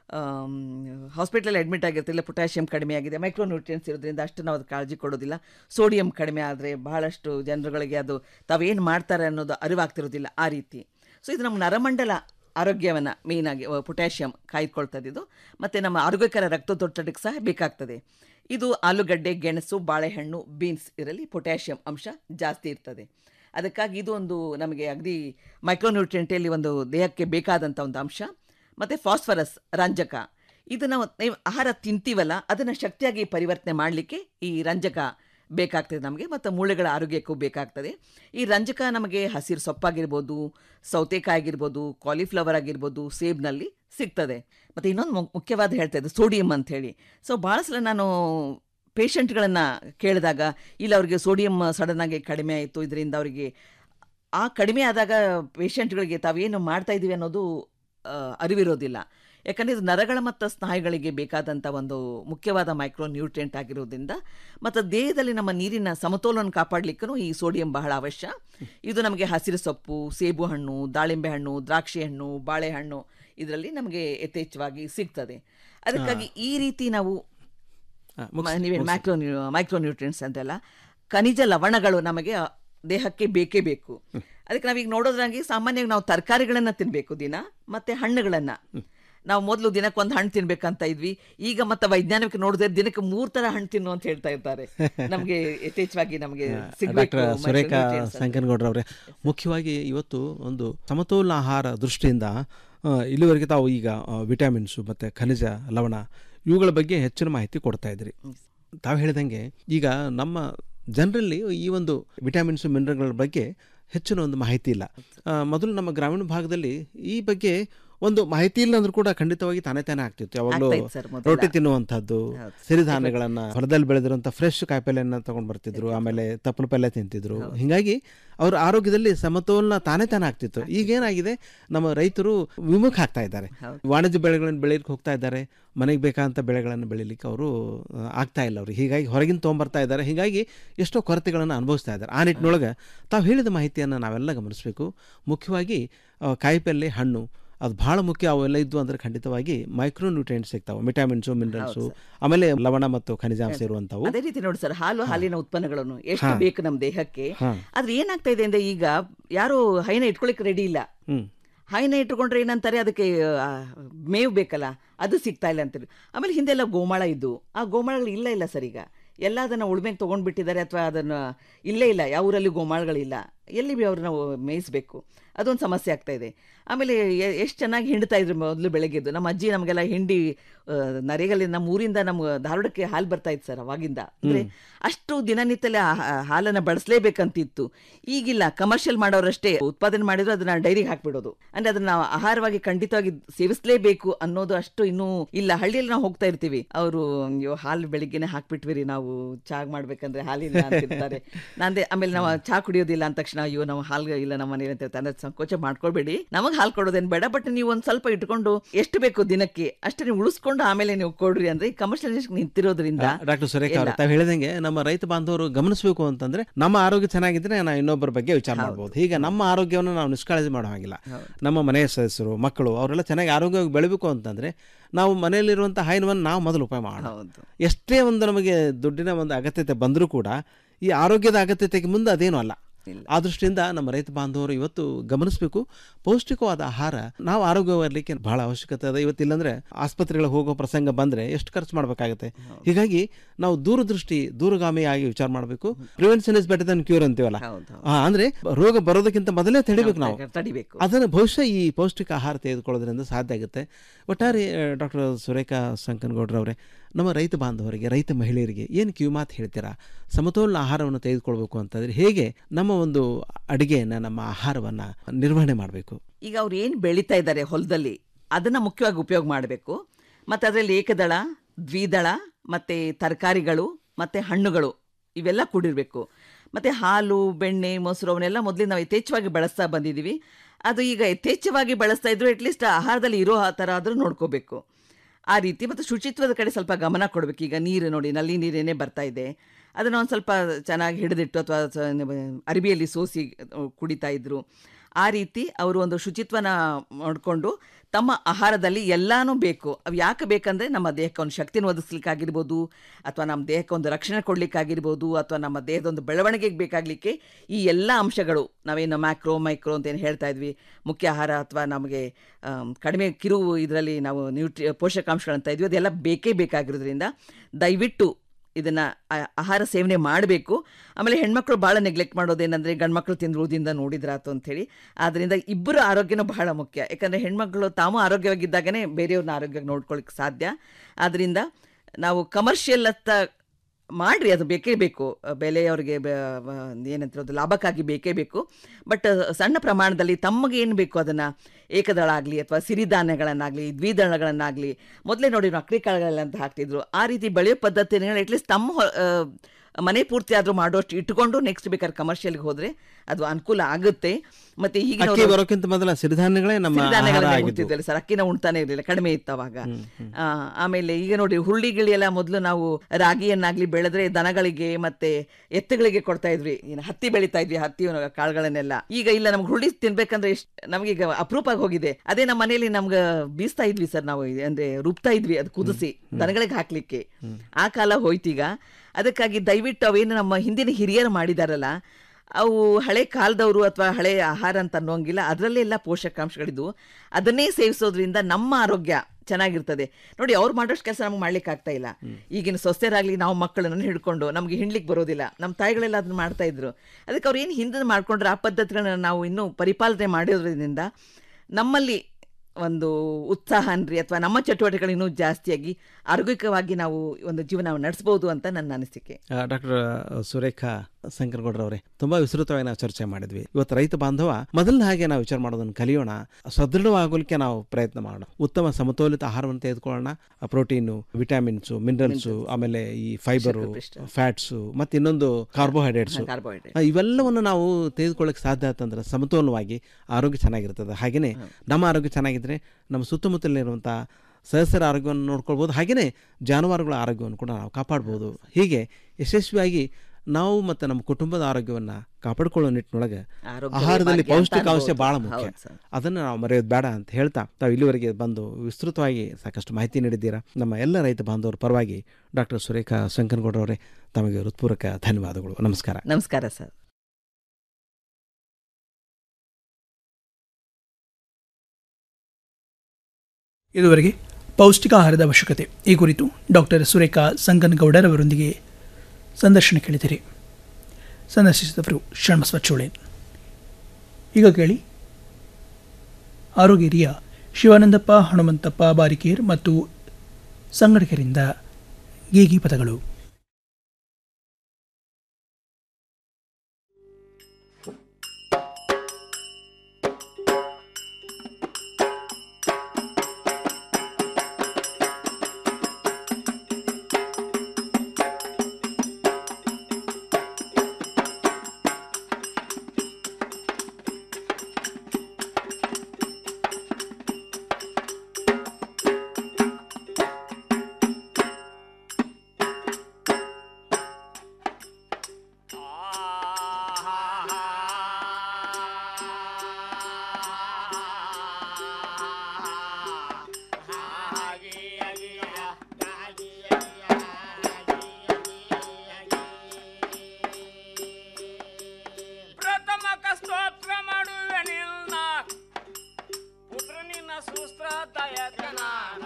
ಹಾಸ್ಪಿಟಲ್ ಅಡ್ಮಿಟ್ ಆಗಿರ್ತಿಲ್ಲ ಪೊಟ್ಯಾಷಿಯಂ ಕಡಿಮೆ ಆಗಿದೆ ಮೈಕ್ರೋನ್ಯೂಟ್ರಿಯನ್ಸ್ ಇರೋದ್ರಿಂದ ಅಷ್ಟು ನಾವು ಅದಕ್ಕೆ ಕಾಳಜಿ ಕೊಡೋದಿಲ್ಲ ಸೋಡಿಯಂ ಕಡಿಮೆ ಆದರೆ ಬಹಳಷ್ಟು ಜನರುಗಳಿಗೆ ಅದು ತಾವೇನು ಮಾಡ್ತಾರೆ ಅನ್ನೋದು ಅರಿವಾಗ್ತಿರೋದಿಲ್ಲ ಆ ರೀತಿ ಸೊ ಇದು ನಮ್ಮ ನರಮಂಡಲ ಆರೋಗ್ಯವನ್ನು ಮೇಯ್ನಾಗಿ ಪೊಟ್ಯಾಷಿಯಂ ಕಾಯ್ದುಕೊಳ್ತದೆ ಇದು ಮತ್ತು ನಮ್ಮ ಆರೋಗ್ಯಕರ ರಕ್ತದೊತ್ತಡಕ್ಕೆ ಸಹ ಬೇಕಾಗ್ತದೆ ಇದು ಆಲೂಗಡ್ಡೆ ಗೆಣಸು ಬಾಳೆಹಣ್ಣು ಬೀನ್ಸ್ ಇದರಲ್ಲಿ ಪೊಟ್ಯಾಷಿಯಂ ಅಂಶ ಜಾಸ್ತಿ ಇರ್ತದೆ ಅದಕ್ಕಾಗಿ ಇದು ಒಂದು ನಮಗೆ ಅಗದಿ ಮೈಕ್ರೋನ್ಯೂಟ್ರಿಯೆಂಟಲ್ಲಿ ಒಂದು ದೇಹಕ್ಕೆ ಬೇಕಾದಂಥ ಒಂದು ಅಂಶ ಮತ್ತು ಫಾಸ್ಫರಸ್ ರಂಜಕ ಇದನ್ನು ನೀವು ಆಹಾರ ತಿಂತೀವಲ್ಲ ಅದನ್ನು ಶಕ್ತಿಯಾಗಿ ಪರಿವರ್ತನೆ ಮಾಡಲಿಕ್ಕೆ ಈ ರಂಜಕ ಬೇಕಾಗ್ತದೆ ನಮಗೆ ಮತ್ತು ಮೂಳೆಗಳ ಆರೋಗ್ಯಕ್ಕೂ ಬೇಕಾಗ್ತದೆ ಈ ರಂಜಕ ನಮಗೆ ಹಸಿರು ಸೊಪ್ಪಾಗಿರ್ಬೋದು ಸೌತೆಕಾಯಿ ಆಗಿರ್ಬೋದು ಕಾಲಿಫ್ಲವರ್ ಆಗಿರ್ಬೋದು ಸೇಬ್ನಲ್ಲಿ ಸಿಗ್ತದೆ ಮತ್ತು ಇನ್ನೊಂದು ಮು- ಮುಖ್ಯವಾದ ಹೇಳ್ತಾ ಇದ್ದೆ ಸೋಡಿಯಂ ಅಂತ ಹೇಳಿ ಸೊ ಭಾಳ ಸಲ ನಾನು ಪೇಷಂಟ್ಗಳನ್ನು ಕೇಳಿದಾಗ ಇಲ್ಲ ಅವರಿಗೆ ಸೋಡಿಯಂ ಸಡನ್ನಾಗಿ ಕಡಿಮೆ ಆಯಿತು ಇದರಿಂದ ಅವರಿಗೆ ಆ ಕಡಿಮೆ ಆದಾಗ ಪೇಷಂಟ್ಗಳಿಗೆ ತಾವೇನು ಮಾಡ್ತಾ ಇದ್ದೀವಿ ಅನ್ನೋದು ಆ, ಅರಿವಿರೋದಿಲ್ಲ ಯಾಕಂದರೆ ಇದು ನರಗಳ ಮತ್ತು ಸ್ನಾಯುಗಳಿಗೆ ಬೇಕಾದಂಥ ಒಂದು ಮುಖ್ಯವಾದ ಮೈಕ್ರೋ ನ್ಯೂಟ್ರಿಯೆಂಟ್ ಆಗಿರೋದ್ರಿಂದ ಮತ್ತು ದೇಹದಲ್ಲಿ ನಮ್ಮ ನೀರಿನ ಸಮತೋಲನ ಕಾಪಾಡಲಿಕ್ಕೂ ಈ ಸೋಡಿಯಂ ಬಹಳ ಅವಶ್ಯ ಇದು ನಮಗೆ ಹಸಿರು ಸೊಪ್ಪು ಸೇಬು ಹಣ್ಣು ದಾಳಿಂಬೆ ಹಣ್ಣು ದ್ರಾಕ್ಷಿ ಹಣ್ಣು ಬಾಳೆಹಣ್ಣು ಇದರಲ್ಲಿ ನಮಗೆ ಯಥೇಚ್ಛವಾಗಿ ಸಿಗ್ತದೆ ಅದಕ್ಕಾಗಿ ಈ ರೀತಿ ನಾವು ಮ- ನೀವೇನು ಮೈಕ್ರೋ ಮೈಕ್ರೋ ನ್ಯೂಟ್ರಿಯೆಂಟ್ಸ್ ಅಂತೆಲ್ಲ ಖನಿಜ ಲವಣಗಳು ನಮಗೆ ಆ, ದೇಹಕ್ಕೆ ಬೇಕೇ ಬೇಕು ಅದಕ್ಕೆ ನಾವೀಗ ನೋಡೋದ್ರಾಗಿ ಸಾಮಾನ್ಯವಾಗಿ ನಾವು ತರಕಾರಿಗಳನ್ನು ತಿನ್ನಬೇಕು ದಿನ ಮತ್ತೆ ಹಣ್ಣುಗಳನ್ನು ನಾವು ಮೊದಲು ದಿನಕ್ಕೊಂದು ಹಣ್ಣು ತಿನ್ಬೇಕಂತ ಇದ್ವಿ ಈಗ ಮತ್ತೆ ವೈಜ್ಞಾನಿಕ ನೋಡಿದ್ರೆ ದಿನಕ್ಕೆ ಮೂರ್ ತರ ಹಣ್ಣು ತಿನ್ನು ಅಂತ ಹೇಳ್ತಾ ಇರ್ತಾರೆ ನಮಗೆ ಯಥೇಚ್ಛವಾಗಿ ನಮಗೆ ಸಿಗ್ಬೇಕು ಡಾಕ್ಟರ್ ಸುರೇಖಾ micronutrients ಅಂತ. ಸಂಕನಗೌಡ್ರವ್ರೆ ಮುಖ್ಯವಾಗಿ ಇವತ್ತು ಒಂದು ಸಮತೋಲನ ಆಹಾರ ದೃಷ್ಟಿಯಿಂದ ಆ, ಇಲ್ಲಿವರೆಗೆ ತಾವು ಈಗ ಆ, ವಿಟಮಿನ್ಸು ಮತ್ತು ಖನಿಜ ಲವಣ ಇವುಗಳ ಬಗ್ಗೆ ಹೆಚ್ಚಿನ ಮಾಹಿತಿ ಕೊಡ್ತಾ ಇದ್ರಿ ತಾವು ಹೇಳಿದಂಗೆ ಈಗ ನಮ್ಮ ಜನರಲ್ಲಿ ಈ ಒಂದು ವಿಟಮಿನ್ಸು ಮಿನರಲ್ಗಳ ಬಗ್ಗೆ ಹೆಚ್ಚಿನ ಒಂದು ಮಾಹಿತಿ ಇಲ್ಲ ಆ, ಮೊದಲು ನಮ್ಮ ಗ್ರಾಮೀಣ ಭಾಗದಲ್ಲಿ ಈ ಬಗ್ಗೆ ಒಂದು ಮಾಹಿತಿ ಇಲ್ಲ ಅಂದ್ರೂ ಕೂಡ ಖಂಡಿತವಾಗಿ ತಾನೇ ತಾನೇ ಆಗ್ತಿತ್ತು ಯಾವಾಗಲೂ ಆಗ್ತಾ ಇತ್ತು sir ಮೊದಲ. ರೊಟ್ಟಿ ತಿನ್ನುವಂಥದ್ದು ಸಿರಿಧಾನ್ಯಗಳನ್ನ ಹೊಲದಲ್ಲಿ ಬೆಳೆದಿರುವಂಥ ಫ್ರೆಶ್ ಕಾಯಿಪಲ್ಯನ ತಗೊಂಡ್ ಬರ್ತಿದ್ರು ಆಮೇಲೆ ತಪ್ಪಲ ಪಲ್ಯ ತಿಂತಿದ್ರು ಹಿಂಗಾಗಿ ಅವ್ರ ಆರೋಗ್ಯದಲ್ಲಿ ಸಮತೋಲನ ತಾನೇ ತಾನೇ ಆಗ್ತಿತ್ತು ಈಗೇನಾಗಿದೆ ನಮ್ಮ ರೈತರು ವಿಮುಖ ಆಗ್ತಾ ಇದ್ದಾರೆ ವಾಣಿಜ್ಯ ಬೆಳೆಗಳನ್ನು ಬೆಳೀಲಿಕ್ಕೆ ಹೋಗ್ತಾ ಇದ್ದಾರೆ ಮನೆಗೆ ಬೇಕಾದಂಥ ಬೆಳೆಗಳನ್ನು ಬೆಳೀಲಿಕ್ಕೆ ಅವರು ಆ, ಆಗ್ತಾ ಇಲ್ಲ ಅವ್ರಿಗೆ ಹೀಗಾಗಿ ಹೊರಗಿನ ತೊಗೊಂಬರ್ತಾ ಇದ್ದಾರೆ ಹೀಗಾಗಿ ಎಷ್ಟೋ ಕೊರತೆಗಳನ್ನು ಅನುಭವಿಸ್ತಾ ಇದ್ದಾರೆ ಆ ನಿಟ್ಟಿನೊಳಗೆ ತಾವು ಹೇಳಿದ ಮಾಹಿತಿಯನ್ನು ನಾವೆಲ್ಲ ಗಮನಿಸಬೇಕು ಮುಖ್ಯವಾಗಿ ಆ, ಕಾಯಿಪಲ್ಯ ಹಣ್ಣು ಅದು ಭಾಳ ಮುಖ್ಯ ಅವೆಲ್ಲ ಇದ್ವು ಅಂದ್ರೆ ಖಂಡಿತವಾಗಿ ಮೈಕ್ರೋ ನ್ಯೂಟ್ರಿಯೆಂಟ್ಸ್ ಸಿಗ್ತಾವೆ ವಿಟಮಿನ್ಸು ಮಿನರಲ್ಸು ಆಮೇಲೆ ಲವಣ ಮತ್ತು ಖನಿಜಾಂಶ ಇರುವಂಥವು ಅದೇ ರೀತಿ ನೋಡಿ ಸರ್ ಹಾಲು ಹಾಲಿನ ಉತ್ಪನ್ನಗಳನ್ನು ಎಷ್ಟು ಹಾ. ಬೇಕು ನಮ್ಮ ದೇಹಕ್ಕೆ ಹಾ. ಆದ್ರೆ ಏನಾಗ್ತಾ ಇದೆ ಅಂದ್ರೆ ಈಗ ಯಾರು ಹೈನ ಇಟ್ಕೊಳಿಕ್ ರೆಡಿ ಇಲ್ಲ ಹ್ಮ್ ಹೈನ ಇಟ್ಕೊಂಡ್ರೆ ಏನಂತಾರೆ ಅದಕ್ಕೆ ಆ, ಮೇವು ಬೇಕಲ್ಲ ಅದು ಸಿಗ್ತಾ ಇಲ್ಲ ಅಂತಾರೆ ಆಮೇಲೆ ಹಿಂದೆಲ್ಲ ಗೋಮಾಳ ಇದ್ದು ಆ ಗೋಮಾಳಗಳು ಇಲ್ಲ ಇಲ್ಲ ಸರ್ ಈಗ ಎಲ್ಲ ಅದನ್ನು ಉಳ್ಮೆಗೆ ತೊಗೊಂಡ್ಬಿಟ್ಟಿದ್ದಾರೆ ಅಥವಾ ಅದನ್ನು ಇಲ್ಲೇ ಇಲ್ಲ ಯಾವ ಊರಲ್ಲಿ ಗೋಮಾಳಗಳಿಲ್ಲ ಎಲ್ಲಿ ಬಿ ಅವ್ರನ್ನ ಮೇಯಿಸ್ಬೇಕು ಅದೊಂದು ಸಮಸ್ಯೆ ಆಗ್ತಾ ಇದೆ ಆಮೇಲೆ ಎಷ್ಟು ಚೆನ್ನಾಗಿ ಹಿಂಡ್ತಾ ಇದ್ರು ಮೊದಲು ಬೆಳಗ್ಗೆದ್ದು ನಮ್ಮ ಅಜ್ಜಿ ನಮಗೆಲ್ಲ ಹಿಂಡಿ ಆ, ನರೆಗಲ್ಲಿ ನಮ್ಮ ಊರಿಂದ ನಮ್ಮ ಧಾರವಾಡಕ್ಕೆ ಹಾಲು ಬರ್ತಾ ಇತ್ತು ಸರ್ ಅವಾಗಿಂದ ಅಂದರೆ ಅಷ್ಟು ದಿನನಿತ್ಯಲೆ ಆ ಹಾ- ಹಾಲನ್ನು ಬಳಸಲೇಬೇಕಂತಿತ್ತು ಈಗಿಲ್ಲ ಕಮರ್ಷಿಯಲ್ ಮಾಡೋರಷ್ಟೇ ಉತ್ಪಾದನೆ ಮಾಡಿದ್ರು ಅದನ್ನ ಡೈರಿಗೆ ಹಾಕ್ಬಿಡೋದು ಅಂದ್ರೆ ಅದನ್ನ ನಾವು ಆಹಾರವಾಗಿ ಖಂಡಿತವಾಗಿ ಸೇವಿಸಲೇಬೇಕು ಅನ್ನೋದು ಅಷ್ಟು ಇನ್ನೂ ಇಲ್ಲ ಹಳ್ಳಿಯಲ್ಲಿ ನಾವು ಹೋಗ್ತಾ ಇರ್ತೀವಿ ಅವರು ಅಯ್ಯೋ ಹಾಲು ಬೆಳಿಗ್ಗೆನೆ ಹಾಕ್ಬಿಟ್ವಿ ರೀ ನಾವು ಚಾ ಮಾಡ್ಬೇಕಂದ್ರೆ ಹಾಲಿಲ್ಲ ಅಂತಿರ್ತಾರೆ ನಂದೆ ಆಮೇಲೆ ನಾವು ಚಾ ಕುಡಿಯೋದಿಲ್ಲ ಅಂದ ತಕ್ಷಣ ಅಯ್ಯೋ ನಾವು ಹಾಲು ಇಲ್ಲ ನಮ್ಮ ಮನೇಲಿ ಅಂತ ಹೇಳ್ತಾರೆ ಅಂದ್ರೆ ಸಂಕೋಚ ಮಾಡ್ಕೊಳ್ಬೇಡಿ ನಮಗೆ ಹಾಲು ಕೊಡೋದೇನು ಬೇಡ ಬಟ್ ನೀವು ಒಂದು ಸ್ವಲ್ಪ ಇಟ್ಕೊಂಡು ಎಷ್ಟು ಬೇಕು ದಿನಕ್ಕೆ ಅಷ್ಟೇ ನೀವು ಉಳಿಸ್ಕೊಂಡು ಆಮೇಲೆ ನೀವು ಕೊಡ್ರಿ ಅಂದ್ರೆ ಕಮರ್ಷಿಯಲ್ ನಿಂತಿರೋದ್ರಿಂದ ಡಾಕ್ಟರ್ ಸುರೇಖ ಎಲ್ಲ. ಅವರು ತಾವು ಹೇಳಿದಂಗೆ ನಮ್ಮ ರೈತ ಬಾಂಧವರು ಗಮನಿಸಬೇಕು ಅಂತಂದ್ರೆ ನಮ್ಮ ಆರೋಗ್ಯ ಚೆನ್ನಾಗಿದ್ರೆ ನಾವು ಇನ್ನೊಬ್ಬರ ಬಗ್ಗೆ ವಿಚಾರ ಮಾಡ್ಬೋದು ಈಗ ನಮ್ಮ ಆರೋಗ್ಯವನ್ನು ನಾವು ನಿಷ್ಕಾಳಜಿ ಮಾಡೋ ಹಾಗಿಲ್ಲ ನಮ್ಮ ಮನೆಯ ಸದಸ್ಯರು ಮಕ್ಕಳು ಅವರೆಲ್ಲ ಚೆನ್ನಾಗಿ ಆರೋಗ್ಯವಾಗಿ ಬೆಳಿಬೇಕು ಅಂತಂದ್ರೆ ನಾವು ಮನೆಯಲ್ಲಿರುವಂಥ ಹೈನವನ್ನು ನಾವು ಮೊದಲು ಉಪಾಯ ಮಾಡೋಣ ಎಷ್ಟೇ ಒಂದು ನಮಗೆ ದುಡ್ಡಿನ ಒಂದು ಅಗತ್ಯತೆ ಬಂದರೂ ಕೂಡ ಈ ಆರೋಗ್ಯದ ಅಗತ್ಯತೆಗೆ ಮುಂದೆ ಅದೇನು ಅಲ್ಲ ಆ ದೃಷ್ಟಿಯಿಂದ ನಮ್ಮ ರೈತ ಬಾಂಧವರು ಇವತ್ತು ಗಮನಿಸಬೇಕು ಪೌಷ್ಟಿಕವಾದ ಆಹಾರ ನಾವು ಆರೋಗ್ಯವಾಗಿರ್ಲಿಕ್ಕೆ ಬಹಳ ಅವಶ್ಯಕತೆ ಅದ ಇವತ್ತಿಲ್ಲಂದ್ರೆ ಆಸ್ಪತ್ರೆಗಳಿಗೆ ಹೋಗೋ ಪ್ರಸಂಗ ಬಂದ್ರೆ ಎಷ್ಟು ಖರ್ಚು ಮಾಡಬೇಕಾಗುತ್ತೆ ಹೀಗಾಗಿ ನಾವು ದೂರದೃಷ್ಟಿ ದೂರಗಾಮಿಯಾಗಿ ವಿಚಾರ ಮಾಡಬೇಕು prevention is better than cure ಅಂತೀವಲ್ಲ ಆ, ಅಂದ್ರೆ ರೋಗ ಬರೋದಕ್ಕಿಂತ ಮೊದಲೇ ತಡಿಬೇಕು ನಾವು ತಡಿಬೇಕು ಅದನ್ನು ಬಹುಶಃ ಈ ಪೌಷ್ಟಿಕ ಆಹಾರ ತೆಗೆದುಕೊಳ್ಳೋದ್ರಿಂದ ಸಾಧ್ಯ ಆಗುತ್ತೆ ಒಟ್ಟಾರೆ ಡಾಕ್ಟರ್ ಸುರೇಖಾ ಸಂಕನಗೌಡ್ರವರೇ ನಮ್ಮ ರೈತ ಬಾಂಧವರಿಗೆ ರೈತ ಮಹಿಳೆಯರಿಗೆ ಏನು ಕಿವಿಮಾತು ಹೇಳ್ತೀರಾ ಸಮತೋಲನ ಆಹಾರವನ್ನು ತೆಗೆದುಕೊಳ್ಬೇಕು ಅಂತಂದ್ರೆ ಹೇಗೆ ನಮ್ಮ ಒಂದು ಅಡಿಗೆಯನ್ನು ನಮ್ಮ ಆಹಾರವನ್ನು ನಿರ್ವಹಣೆ ಮಾಡಬೇಕು ಈಗ ಅವ್ರು ಏನು ಬೆಳೀತಾ ಇದ್ದಾರೆ ಹೊಲದಲ್ಲಿ ಅದನ್ನ ಮುಖ್ಯವಾಗಿ ಉಪಯೋಗ ಮಾಡಬೇಕು ಮತ್ತು ಅದರಲ್ಲಿ ಏಕದಳ ದ್ವಿದಳ ಮತ್ತು ತರಕಾರಿಗಳು ಮತ್ತು ಹಣ್ಣುಗಳು ಇವೆಲ್ಲ ಕೂಡಿರಬೇಕು ಮತ್ತು ಹಾಲು ಬೆಣ್ಣೆ ಮೊಸರು ಅವನ್ನೆಲ್ಲ ಮೊದಲು ನಾವು ಯಥೇಚ್ಛವಾಗಿ ಬಳಸ್ತಾ ಬಂದಿದ್ದೀವಿ ಅದು ಈಗ ಯಥೇಚ್ಛವಾಗಿ ಬಳಸ್ತಾ ಇದ್ರು ಅಟ್ಲೀಸ್ಟ್ ಆಹಾರದಲ್ಲಿ ಇರೋ ಆ ಥರ ಆದರೂ ನೋಡ್ಕೋಬೇಕು ಆ ರೀತಿ ಮತ್ತು ಶುಚಿತ್ವದ ಕಡೆ ಸ್ವಲ್ಪ ಗಮನ ಕೊಡಬೇಕು ಈಗ ನೀರು ನೋಡಿ ನಲ್ಲಿ ನೀರೇನೇ ಬರ್ತಾ ಇದೆ ಅದನ್ನು ಒಂದು ಸ್ವಲ್ಪ ಚೆನ್ನಾಗಿ ಹಿಡಿದಿಟ್ಟು ಅಥವಾ ಸ- ಅರಿಬಿಯಲ್ಲಿ ಸೋಸಿ ಅಹ್, ಕುಡಿತಾ ಇದ್ರು ಆ ರೀತಿ ಅವರು ಒಂದು ಶುಚಿತ್ವನ ಮಾಡಿಕೊಂಡು ತಮ್ಮ ಆಹಾರದಲ್ಲಿ ಎಲ್ಲಾನು ಬೇಕು ಅವು ಯಾಕೆ ಬೇಕಂದರೆ ನಮ್ಮ ದೇಹಕ್ಕೆ ಒಂದು ಶಕ್ತಿನ ಒದಗಿಸ್ಲಿಕ್ಕಾಗಿರ್ಬೋದು ಅಥವಾ ನಮ್ಮ ದೇಹಕ್ಕೆ ಒಂದು ರಕ್ಷಣೆ ಕೊಡಲಿಕ್ಕಾಗಿರ್ಬೋದು ಅಥವಾ ನಮ್ಮ ದೇಹದ ಒಂದು ಬೆಳವಣಿಗೆಗೆ ಬೇಕಾಗಲಿಕ್ಕೆ ಈ ಎಲ್ಲ ಅಂಶಗಳು ನಾವೇನು ಮ್ಯಾಕ್ರೋ ಮೈಕ್ರೋ ಅಂತ ಏನು ಹೇಳ್ತಾ ಇದ್ವಿ ಮುಖ್ಯ ಆಹಾರ ಅಥವಾ ನಮಗೆ ಆಮ್, ಕಡಿಮೆ ಕಿರು ಇದರಲ್ಲಿ ನಾವು ನ್ಯೂಟ್ರಿ ಪೋಷಕಾಂಶಗಳಂತ ಇದ್ವಿ ಅದೆಲ್ಲ ಬೇಕೇ ಬೇಕಾಗಿರೋದ್ರಿಂದ ದಯವಿಟ್ಟು ಇದನ್ನು ಆಹಾರ ಸೇವನೆ ಮಾಡಬೇಕು ಆಮೇಲೆ ಹೆಣ್ಮಕ್ಳು ಭಾಳ ನೆಗ್ಲೆಕ್ಟ್ ಮಾಡೋದೇನೆಂದರೆ ಗಂಡ್ಮಕ್ಳು ತಿಂದ್ರುವುದಿಂದ ನೋಡಿದ್ರಾತು ಅಂಥೇಳಿ ಆದ್ದರಿಂದ ಇಬ್ಬರ ಆರೋಗ್ಯನೂ ಬಹಳ ಮುಖ್ಯ ಯಾಕಂದರೆ ಹೆಣ್ಮಕ್ಳು ತಾವು ಆರೋಗ್ಯವಾಗಿದ್ದಾಗನೇ ಬೇರೆಯವ್ರನ್ನ ಆರೋಗ್ಯವಾಗಿ ನೋಡ್ಕೊಳ್ಳಿಕ್ಕೆ ಸಾಧ್ಯ ಆದ್ದರಿಂದ ನಾವು ಕಮರ್ಷಿಯಲ್ ಅತ್ತ ಮಾಡ್ರಿ ಅದು ಬೇಕೇ ಬೇಕು ಬೆಲೆ ಅವ್ರಿಗೆ ಏನಂತಿರೋದು ಲಾಭಕ್ಕಾಗಿ ಬೇಕೇ ಬೇಕು ಬಟ್ ಸಣ್ಣ ಪ್ರಮಾಣದಲ್ಲಿ ತಮಗೆ ಏನು ಬೇಕು ಅದನ್ನು ಏಕದಳ ಆಗಲಿ ಅಥವಾ ಸಿರಿಧಾನ್ಯಗಳನ್ನಾಗಲಿ ದ್ವಿದಳಗಳನ್ನಾಗಲಿ ಮೊದಲೇ ನೋಡಿ ನಾವು ಅಕ್ರಿ ಕಾಳುಗಳಂತ ಹಾಕ್ತಿದ್ರು ಆ ರೀತಿ ಬೆಳೆಯೋ ಪದ್ಧತಿನ ಅಟ್ಲೀಸ್ಟ್ ತಮ್ಮ ಹೊ- ಆ, ಮನೆ ಪೂರ್ತಿ ಆದರೂ ಮಾಡೋಷ್ಟು ಇಟ್ಕೊಂಡು ನೆಕ್ಸ್ಟ್ ಬೇಕಾದ್ರೆ ಕಮರ್ಷಿಯಲ್ಗೆ ಹೋದರೆ ಅದು ಅನುಕೂಲ ಆಗುತ್ತೆ ಮತ್ತು ಈಗ ಅಕ್ಕಿ ಬರೋಕ್ಕಿಂತ ಮೊದಲ ಸಿರಿಧಾನ್ಯಗಳೇ ನಮ್ಮ ಆಹಾರ ಸಿರಿಧಾನ್ಯಗಳನ್ನೇ ಆಗಿದ್ದು ಉಣ್ತಿದ್ವಲ್ಲ ಸರ್ ಅಕ್ಕಿನ ಉಣ್ತಾನೆ ಇರಲಿಲ್ಲ ಕಡಿಮೆ ಇತ್ತು ಅವಾಗ ಆ, ಆಮೇಲೆ ಈಗ ನೋಡಿ ಹುರುಳಿಗಳೆಲ್ಲ ಮೊದಲು ನಾವು ರಾಗಿಯನ್ನಾಗ್ಲಿ ಬೆಳೆದ್ರೆ ದನಗಳಿಗೆ ಮತ್ತೆ ಎತ್ತುಗಳಿಗೆ ಕೊಡ್ತಾ ಇದ್ವಿ ಏನು ಹತ್ತಿ ಬೆಳಿತಾ ಇದ್ವಿ ಹತ್ತಿ ಕಾಳುಗಳನ್ನೆಲ್ಲ ಈಗ ಇಲ್ಲ ನಮ್ಗೆ ಹುರುಳಿ ತಿನ್ಬೇಕಂದ್ರೆ ಎಷ್ಟು ನಮಗೀಗ ಅಪರೂಪ ಆಗಿ ಹೋಗಿದೆ ಅದೇ ನಮ್ಮ ಮನೇಲಿ ನಮ್ಗೆ ಬೀಸ್ತಾ ಇದ್ವಿ ಸರ್ ನಾವು ಅಂದ್ರೆ ರುಬ್ತಾ ಇದ್ವಿ ಅದು ಕುದಿಸಿ ದನಗಳಿಗೆ ಹಾಕ್ಲಿಕ್ಕೆ ಆ ಕಾಲ ಹೋಯ್ತೀಗ ಅದಕ್ಕಾಗಿ ದಯವಿಟ್ಟು ಅವೇನು ನಮ್ಮ ಹಿಂದಿನ ಹಿರಿಯರು ಮಾಡಿದಾರಲ್ಲ ಅವು ಹಳೆ ಕಾಲದವರು ಅಥವಾ ಹಳೆ ಆಹಾರ ಅಂತ ಅನ್ನೋಂಗಿಲ್ಲ ಅದರಲ್ಲೆಲ್ಲ ಪೋಷಕಾಂಶಗಳಿದ್ದು ಅದನ್ನೇ ಸೇವಿಸೋದ್ರಿಂದ ನಮ್ಮ ಆರೋಗ್ಯ ಚೆನ್ನಾಗಿರ್ತದೆ ನೋಡಿ ಅವ್ರು ಮಾಡೋಷ್ಟು ಕೆಲಸ ನಮ್ಗೆ ಮಾಡ್ಲಿಕ್ಕೆ ಆಗ್ತಾ ಇಲ್ಲ ಈಗಿನ ಸೊಸೆರಾಗ್ಲಿ ನಾವು ಮಕ್ಕಳನ್ನ ಹಿಡ್ಕೊಂಡು ನಮಗೆ ಹಿಂಡ್ಲಿಕ್ಕೆ ಬರೋದಿಲ್ಲ ನಮ್ಮ ತಾಯಿಗಳೆಲ್ಲ ಅದನ್ನ ಮಾಡ್ತಾ ಇದ್ರು ಅದಕ್ಕೆ ಅವ್ರು ಏನು ಹಿಂದೆ ಮಾಡ್ಕೊಂಡ್ರೆ ಆ ಪದ್ಧತಿಗಳನ್ನ ನಾವು ಇನ್ನೂ ಪರಿಪಾಲನೆ ಮಾಡಿರೋದ್ರಿಂದ ನಮ್ಮಲ್ಲಿ ಒಂದು ಉತ್ಸಾಹ ಅನ್ರಿ ಅಥವಾ ನಮ್ಮ ಚಟುವಟಿಕೆಗಳು ಇನ್ನೂ ಜಾಸ್ತಿಯಾಗಿ ಆರೋಗ್ಯಕವಾಗಿ ನಾವು ಒಂದು ಜೀವನ ನಡೆಸ್ಬೋದು ಅಂತ ನನ್ನ ಅನಿಸಿಕೆ ಡಾಕ್ಟರ್ ಸುರೇಖಾ ಶಂಕರಗೌಡ್ರವರೇ ತುಂಬಾ ವಿಸ್ತೃತವಾಗಿ ನಾವು ಚರ್ಚೆ ಮಾಡಿದ್ವಿ ಇವತ್ತು ರೈತ ಬಾಂಧವ ಮೊದಲಿನ ಹಾಗೆ ನಾವು ವಿಚಾರ ಮಾಡೋದನ್ನು ಕಲಿಯೋಣ ಸದೃಢವಾಗಲಿಕ್ಕೆ ನಾವು ಪ್ರಯತ್ನ ಮಾಡೋಣ ಉತ್ತಮ ಸಮತೋಲಿತ ಆಹಾರವನ್ನು ತೆಗೆದುಕೊಳ್ಳೋಣ ಪ್ರೋಟೀನು ವಿಟಮಿನ್ಸು ಮಿನರಲ್ಸು ಆಮೇಲೆ ಈ ಫೈಬರು ಫ್ಯಾಟ್ಸು ಮತ್ತೆ ಇನ್ನೊಂದು ಕಾರ್ಬೋಹೈಡ್ರೇಟ್ಸು ಕಾರ್ಬೋಹೈಡ್ರೇಟ್ ಇವೆಲ್ಲವನ್ನು ನಾವು ತೆಗೆದುಕೊಳ್ಳಕ್ಕೆ ಸಾಧ್ಯ ಆತಂದ್ರೆ ಸಮತೋಲನವಾಗಿ ಆರೋಗ್ಯ ಚೆನ್ನಾಗಿರ್ತದೆ ಹಾಗೆಯೇ ನಮ್ಮ ಆರೋಗ್ಯ ಚೆನ್ನಾಗಿದ್ರೆ ನಮ್ಮ ಸುತ್ತಮುತ್ತಲಿರುವಂಥ ಸದಸ್ಯರ ಆರೋಗ್ಯವನ್ನು ನೋಡ್ಕೊಳ್ಬೋದು ಹಾಗೆಯೇ ಜಾನುವಾರುಗಳ ಆರೋಗ್ಯವನ್ನು ಕೂಡ ನಾವು ಕಾಪಾಡ್ಬೋದು ಹೀಗೆ ಯಶಸ್ವಿಯಾಗಿ ನಾವು ಮತ್ತು ನಮ್ಮ ಕುಟುಂಬದ ಆರೋಗ್ಯವನ್ನು ಕಾಪಾಡಿಕೊಳ್ಳೋ ನಿಟ್ಟಿನೊಳಗೆ ಆರೋಗ್ಯವೇ ಆಹಾರದಲ್ಲಿ ಭಾಗ್ಯ ಅಂತ ಪೌಷ್ಟಿಕಾಂಶ ಅನ್ಬೋದು. ಭಾಳ ಮುಖ್ಯ ಹೌದು ಸರ್. ಅದನ್ನು ನಾವು ಮರೆಯೋದು ಬೇಡ ಅಂತ ಹೇಳ್ತಾ ತಾವು ಇಲ್ಲಿವರೆಗೆ ಬಂದು ವಿಸ್ತೃತವಾಗಿ ಸಾಕಷ್ಟು ಮಾಹಿತಿ ನೀಡಿದ್ದೀರಾ ನಮ್ಮ ಎಲ್ಲ ರೈತ ಬಾಂಧವರ ಪರವಾಗಿ ಡಾಕ್ಟರ್ ಸುರೇಖಾ ಶಂಕರಗೌಡರವರೇ ತಮಗೆ ಹೃತ್ಪೂರ್ವಕ ಧನ್ಯವಾದಗಳು ನಮಸ್ಕಾರ ನಮಸ್ಕಾರ ಸರ್ ಇದುವರೆಗೆ ಪೌಷ್ಟಿಕ ಆಹಾರದ ಅವಶ್ಯಕತೆ ಈ ಕುರಿತು ಡಾಕ್ಟರ್ ಸುರೇಖಾ ಸಂಗನಗೌಡರ್ ಅವರೊಂದಿಗೆ ಸಂದರ್ಶನ ಕೇಳಿದಿರಿ ಸಂದರ್ಶಿಸಿದವರು ಶರ್ಮ ಸ್ವಚ್ಛೋಳೇನ್ ಈಗ ಕೇಳಿ ಆರೋಗ್ಯ ಹಿರಿಯ ಶಿವಾನಂದಪ್ಪ ಹನುಮಂತಪ್ಪ ಬಾರಿಕೇರ್ ಮತ್ತು ಸಂಗಡಿಗರಿಂದ ಗೀಗಿ ಪದಗಳು ಪ್ರಥಮಕ ಸ್ತೋತ್ರ ಮಾಡುವೆ ನಿನ್ನ ಪುತ್ರ ನಿನ್ನ ಸುಸ್ತ್ರ ದಯಕನಾನ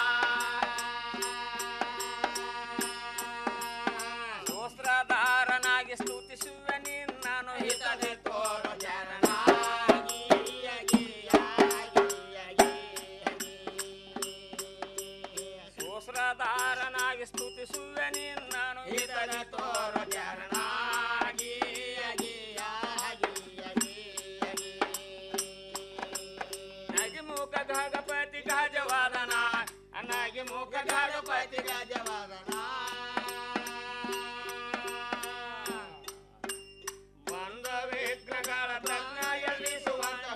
ಸೋಸ್ತ್ರಧಾರನಾಗಿ ಸ್ತುತಿಸುವೆ ನಿನ್ನನು ಹಿತನೆ ತೋರು ಜನನಾಗಿ ಸೋಸ್ತ್ರಧಾರನಾಗಿ ಸ್ತುತಿಸುವೆ ನಿನ್ನನು ಹಿತನೆ ತೋರು ಜನನಾಗಿ ನಗಿ ಮುಖ ಗಣಪತಿ ಗಜವಾದನ ನಗಿ ಮುಖ ಗಣಪತಿ ಗಜವಾದನ ಬಂದ ವಿಗ್ರಹಗಳ ತಜ್ಞ ಎಲ್ಲಿಸುವಂತ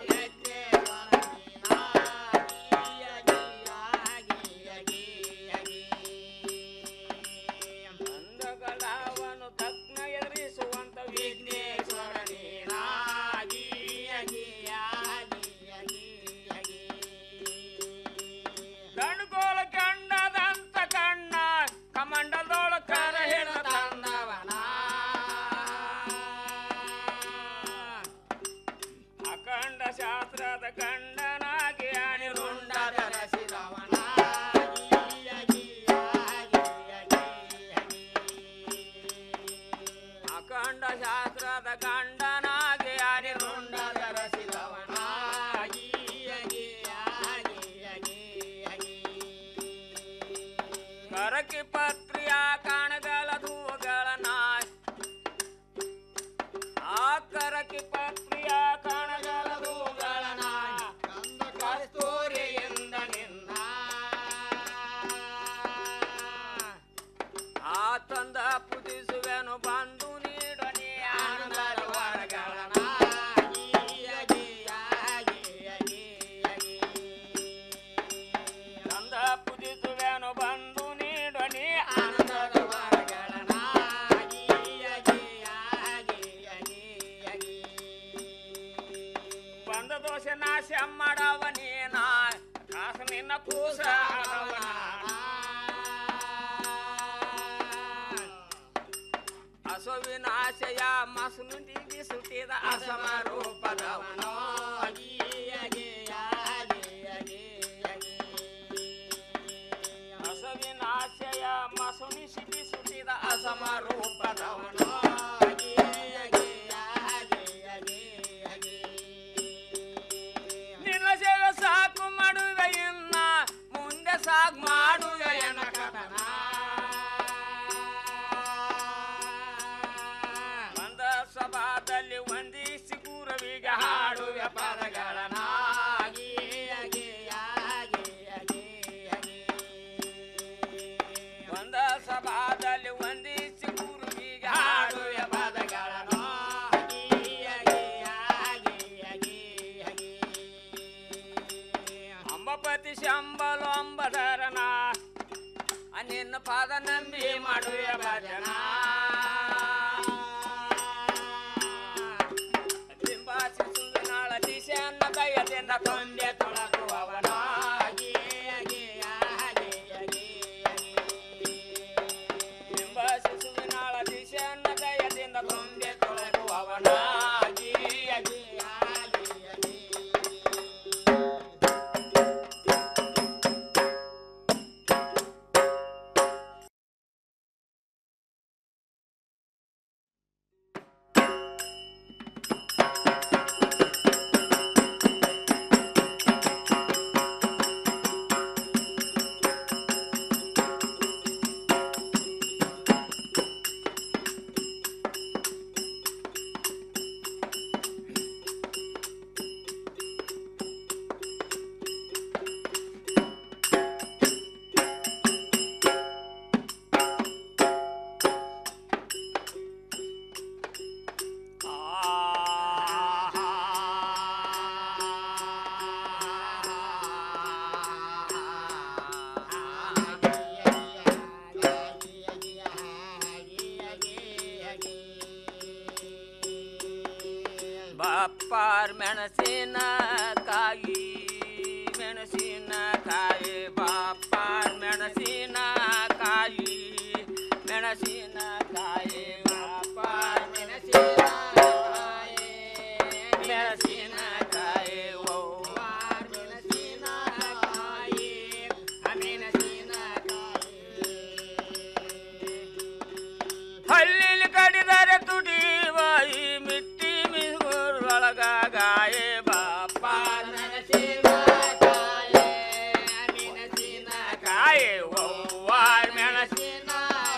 ಬಂಧಗಳವನು ತಜ್ಞ ಎದುರಿಸುವಂತ ವಿಘ್ನೇಶ್ವರ ನೀನಾಗಿ ಕಂಡ ಶಾಸ್ತ್ರದ ಗಂಡನಾಗಿ ಅರಿರುಂಡ ಧರಿಸಿದವನಾಗಿ ಕರಕಿ ಪತ್ರಿಯ ಕಣಗಳ ಧೂಗಳ ನಾಶ ಆ ಕರಕಿ ಪತ್ರಿಯ ಕಣಗಳ ಧೂಗಳ ನಾಶ ಕಸ್ತೂರಿಯಿಂದ ನಿನ್ನ ಆ ತಂದ ಪುದಿಸುವೆನು ಬಂದು ನೀಡನಿ ಆನಂದದ ವರಗಳನ ತಂದ ಪುದಿಸುವೆನು ಬಂದು ನೀಡನಿ ಆನಂದದ ವರಗಳನ ಬಂದ ದೋಷ ನಾಶ ಮಾಡವ ನೀನ ಕಾಸ ನಿನ್ನ ಕೂಸ ಆಡವನ ಅಸುವಿನಾಶಯ ಮಸುನುಂಡಿಗೆ ಸುಟ್ಟಿದ ಅಸಮರೂಪದವನೋ ಅಸವಿನಾಶಯ ಮಸುನಿಸಿಟಿ ಸುಟ್ಟಿದ ಅಸಮರೂಪದವನೋ ನಿನ್ನ ಸೇವೆ ಸಾಕು ಮಾಡುವೆ ಇನ್ನ ಮುಂದೆ ಸಾಕು ಮಾಡುವೆ ಎನ್ನ ಕಥನ ಬಂದ ಸಭಾದಲ್ಲಿ ವಂದಿಸಿ ಗುರುವಿಗೆ ಹಾಡುವೆ ಪದಗಳನಾಗಿ ಬಂದ ಸಭಾದಲ್ಲಿ ವಂದಿಸಿ ಗುರುವಿಗೆ ಹಾಡುವೆ ಪದಗಳನಾಗಿ ಅಂಬಪತಿ ಶಂಬಲೊಂಬಧರನ ನಿನ್ನ ಪಾದ ನಂಬಿ ಮಾಡುವೆ ಭಜನ ಬಿಂಬಾಸಿಸುವಿನಾಳ ದಿಶೆಯನ್ನ ದಯದಿಂದ ತೊಂದೆ ತೊಳಗುವವನಾಗಿ ಬಿಂಬಾಸಿಸುವಿನಾಳ ದಿಶೆಯನ್ನ ದಯದಿಂದ ತೊಂದೆ ತೊಳಗುವವನಾಗಿ ಬಾಪ್ಪಾರ್ ಮೆಣಸಿನ ಕಾಯಿ ಮೆಣಸಿನ ಕಾಯಿ ಬಾಪ್ಪಾರ್ ಮೆಣಸಿನ ಕಾಯಿ ಮೆಣಸಿನ ಕಾಯಿ ಬಾಪ್ಪಾರ್ ಮೆಣಸಿನ ಕಾಯಿ ಮೆಣಸಿನ ಕಾಯಿ ಓ ಮೆಣಸಿನ ಕಾಯಿ ಮೆಣಸಿನ ಹಳ್ಳಿಲಿ ಕಡಿದರೆ ತುಡಿವಾಯಿ ಮಿಟ್ಟಿ ಮಿಗುರೊಳಗ ಗಾಯ ಬಾಪ ಕಾಯ ಒವ್ವಾರ್ ಮೆಣಸಿನ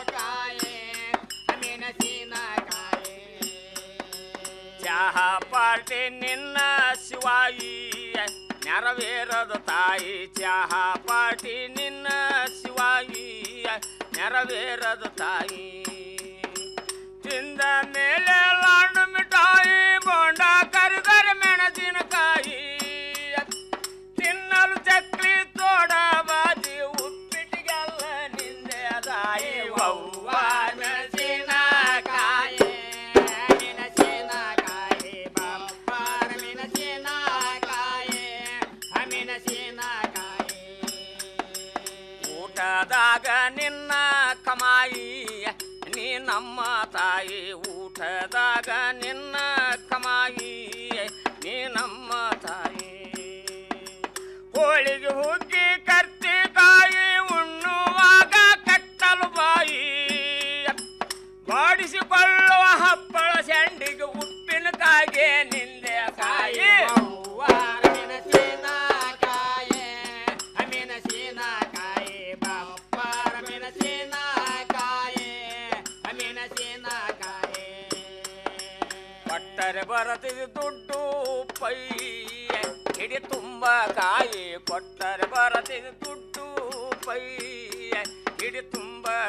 ಚಹಾ ಪಾರ್ಟಿ ನಿನ್ನ ಶಿವಾಯಿ ನೆರವೇರದು ತಾಯಿ ಚಹಾ ಪಾರ್ಟಿ ನಿನ್ನ ಶಿವಾಯಿ ನೆರವೇರದು ತಾಯಿ ತಿಂದ ಮೇಲೆ ಲಾಂಡು ಮಿಠಾಯಿ ಬೋಂಡ ಕರಿದರೆ ಮೆಣಸಿನಕಾಯಿ ತಿನ್ನಲು ಚಕ್ಲಿ ತೋಡ ಬಾಜಿ ಉಪ್ಪಿಟ್ಟಿಗೆಲ್ಲ ನಿಂದೆ ದಾಯಿ ಅವ್ವ ಮೆಣಸಿನಕಾಯಿ ಮೆಣಸಿನಕಾಯಿ ಬಪ್ಪಾರ ಮೆಣಸಿನಕಾಯಿ ಮೆಣಸಿನಕಾಯಿ ಊಟದಾಗ ನಿನ್ನ ಕಮಾಯಿ ನೀ ನಮ್ಮ ತಾಯಿ ಊಟದಾಗ ನಿನ್ನ ಕಮಾಯಿ ನೀ ನಮ್ಮ ತಾಯಿ ಹೋಳಿಗೆ ಹುಗ್ಗಿ ಕರ್ತಿ ಕಾಯಿ ಉಣ್ಣುವಾಗ ಕಟ್ಟಲು ಬಾಯಿ ಬಾಡಿಸಿಕೊಳ್ಳುವ ಹಬ್ಬ ಹಾಗೆ ನಿಂದೆ ಕಾಯಿ ಹೂವಾರ ಮೆಣಸಿನಕಾಯಿ ಮೆಣಸಿನಕಾಯಿ ಬಪ್ಪರ ಮೆಣಸಿನಕಾಯಿ ಮೆಣಸಿನಕಾಯಿ ಕೊಟ್ಟರೆ ಬರತಿದೆ ದುಡ್ಡು ಪೈ ಹಿಡಿ ತುಂಬ ಕಾಯಿ ಕೊಟ್ಟರೆ ಬರತಿದೆ ದುಡ್ಡು ಪೈ ಹಿಡಿ ತುಂಬ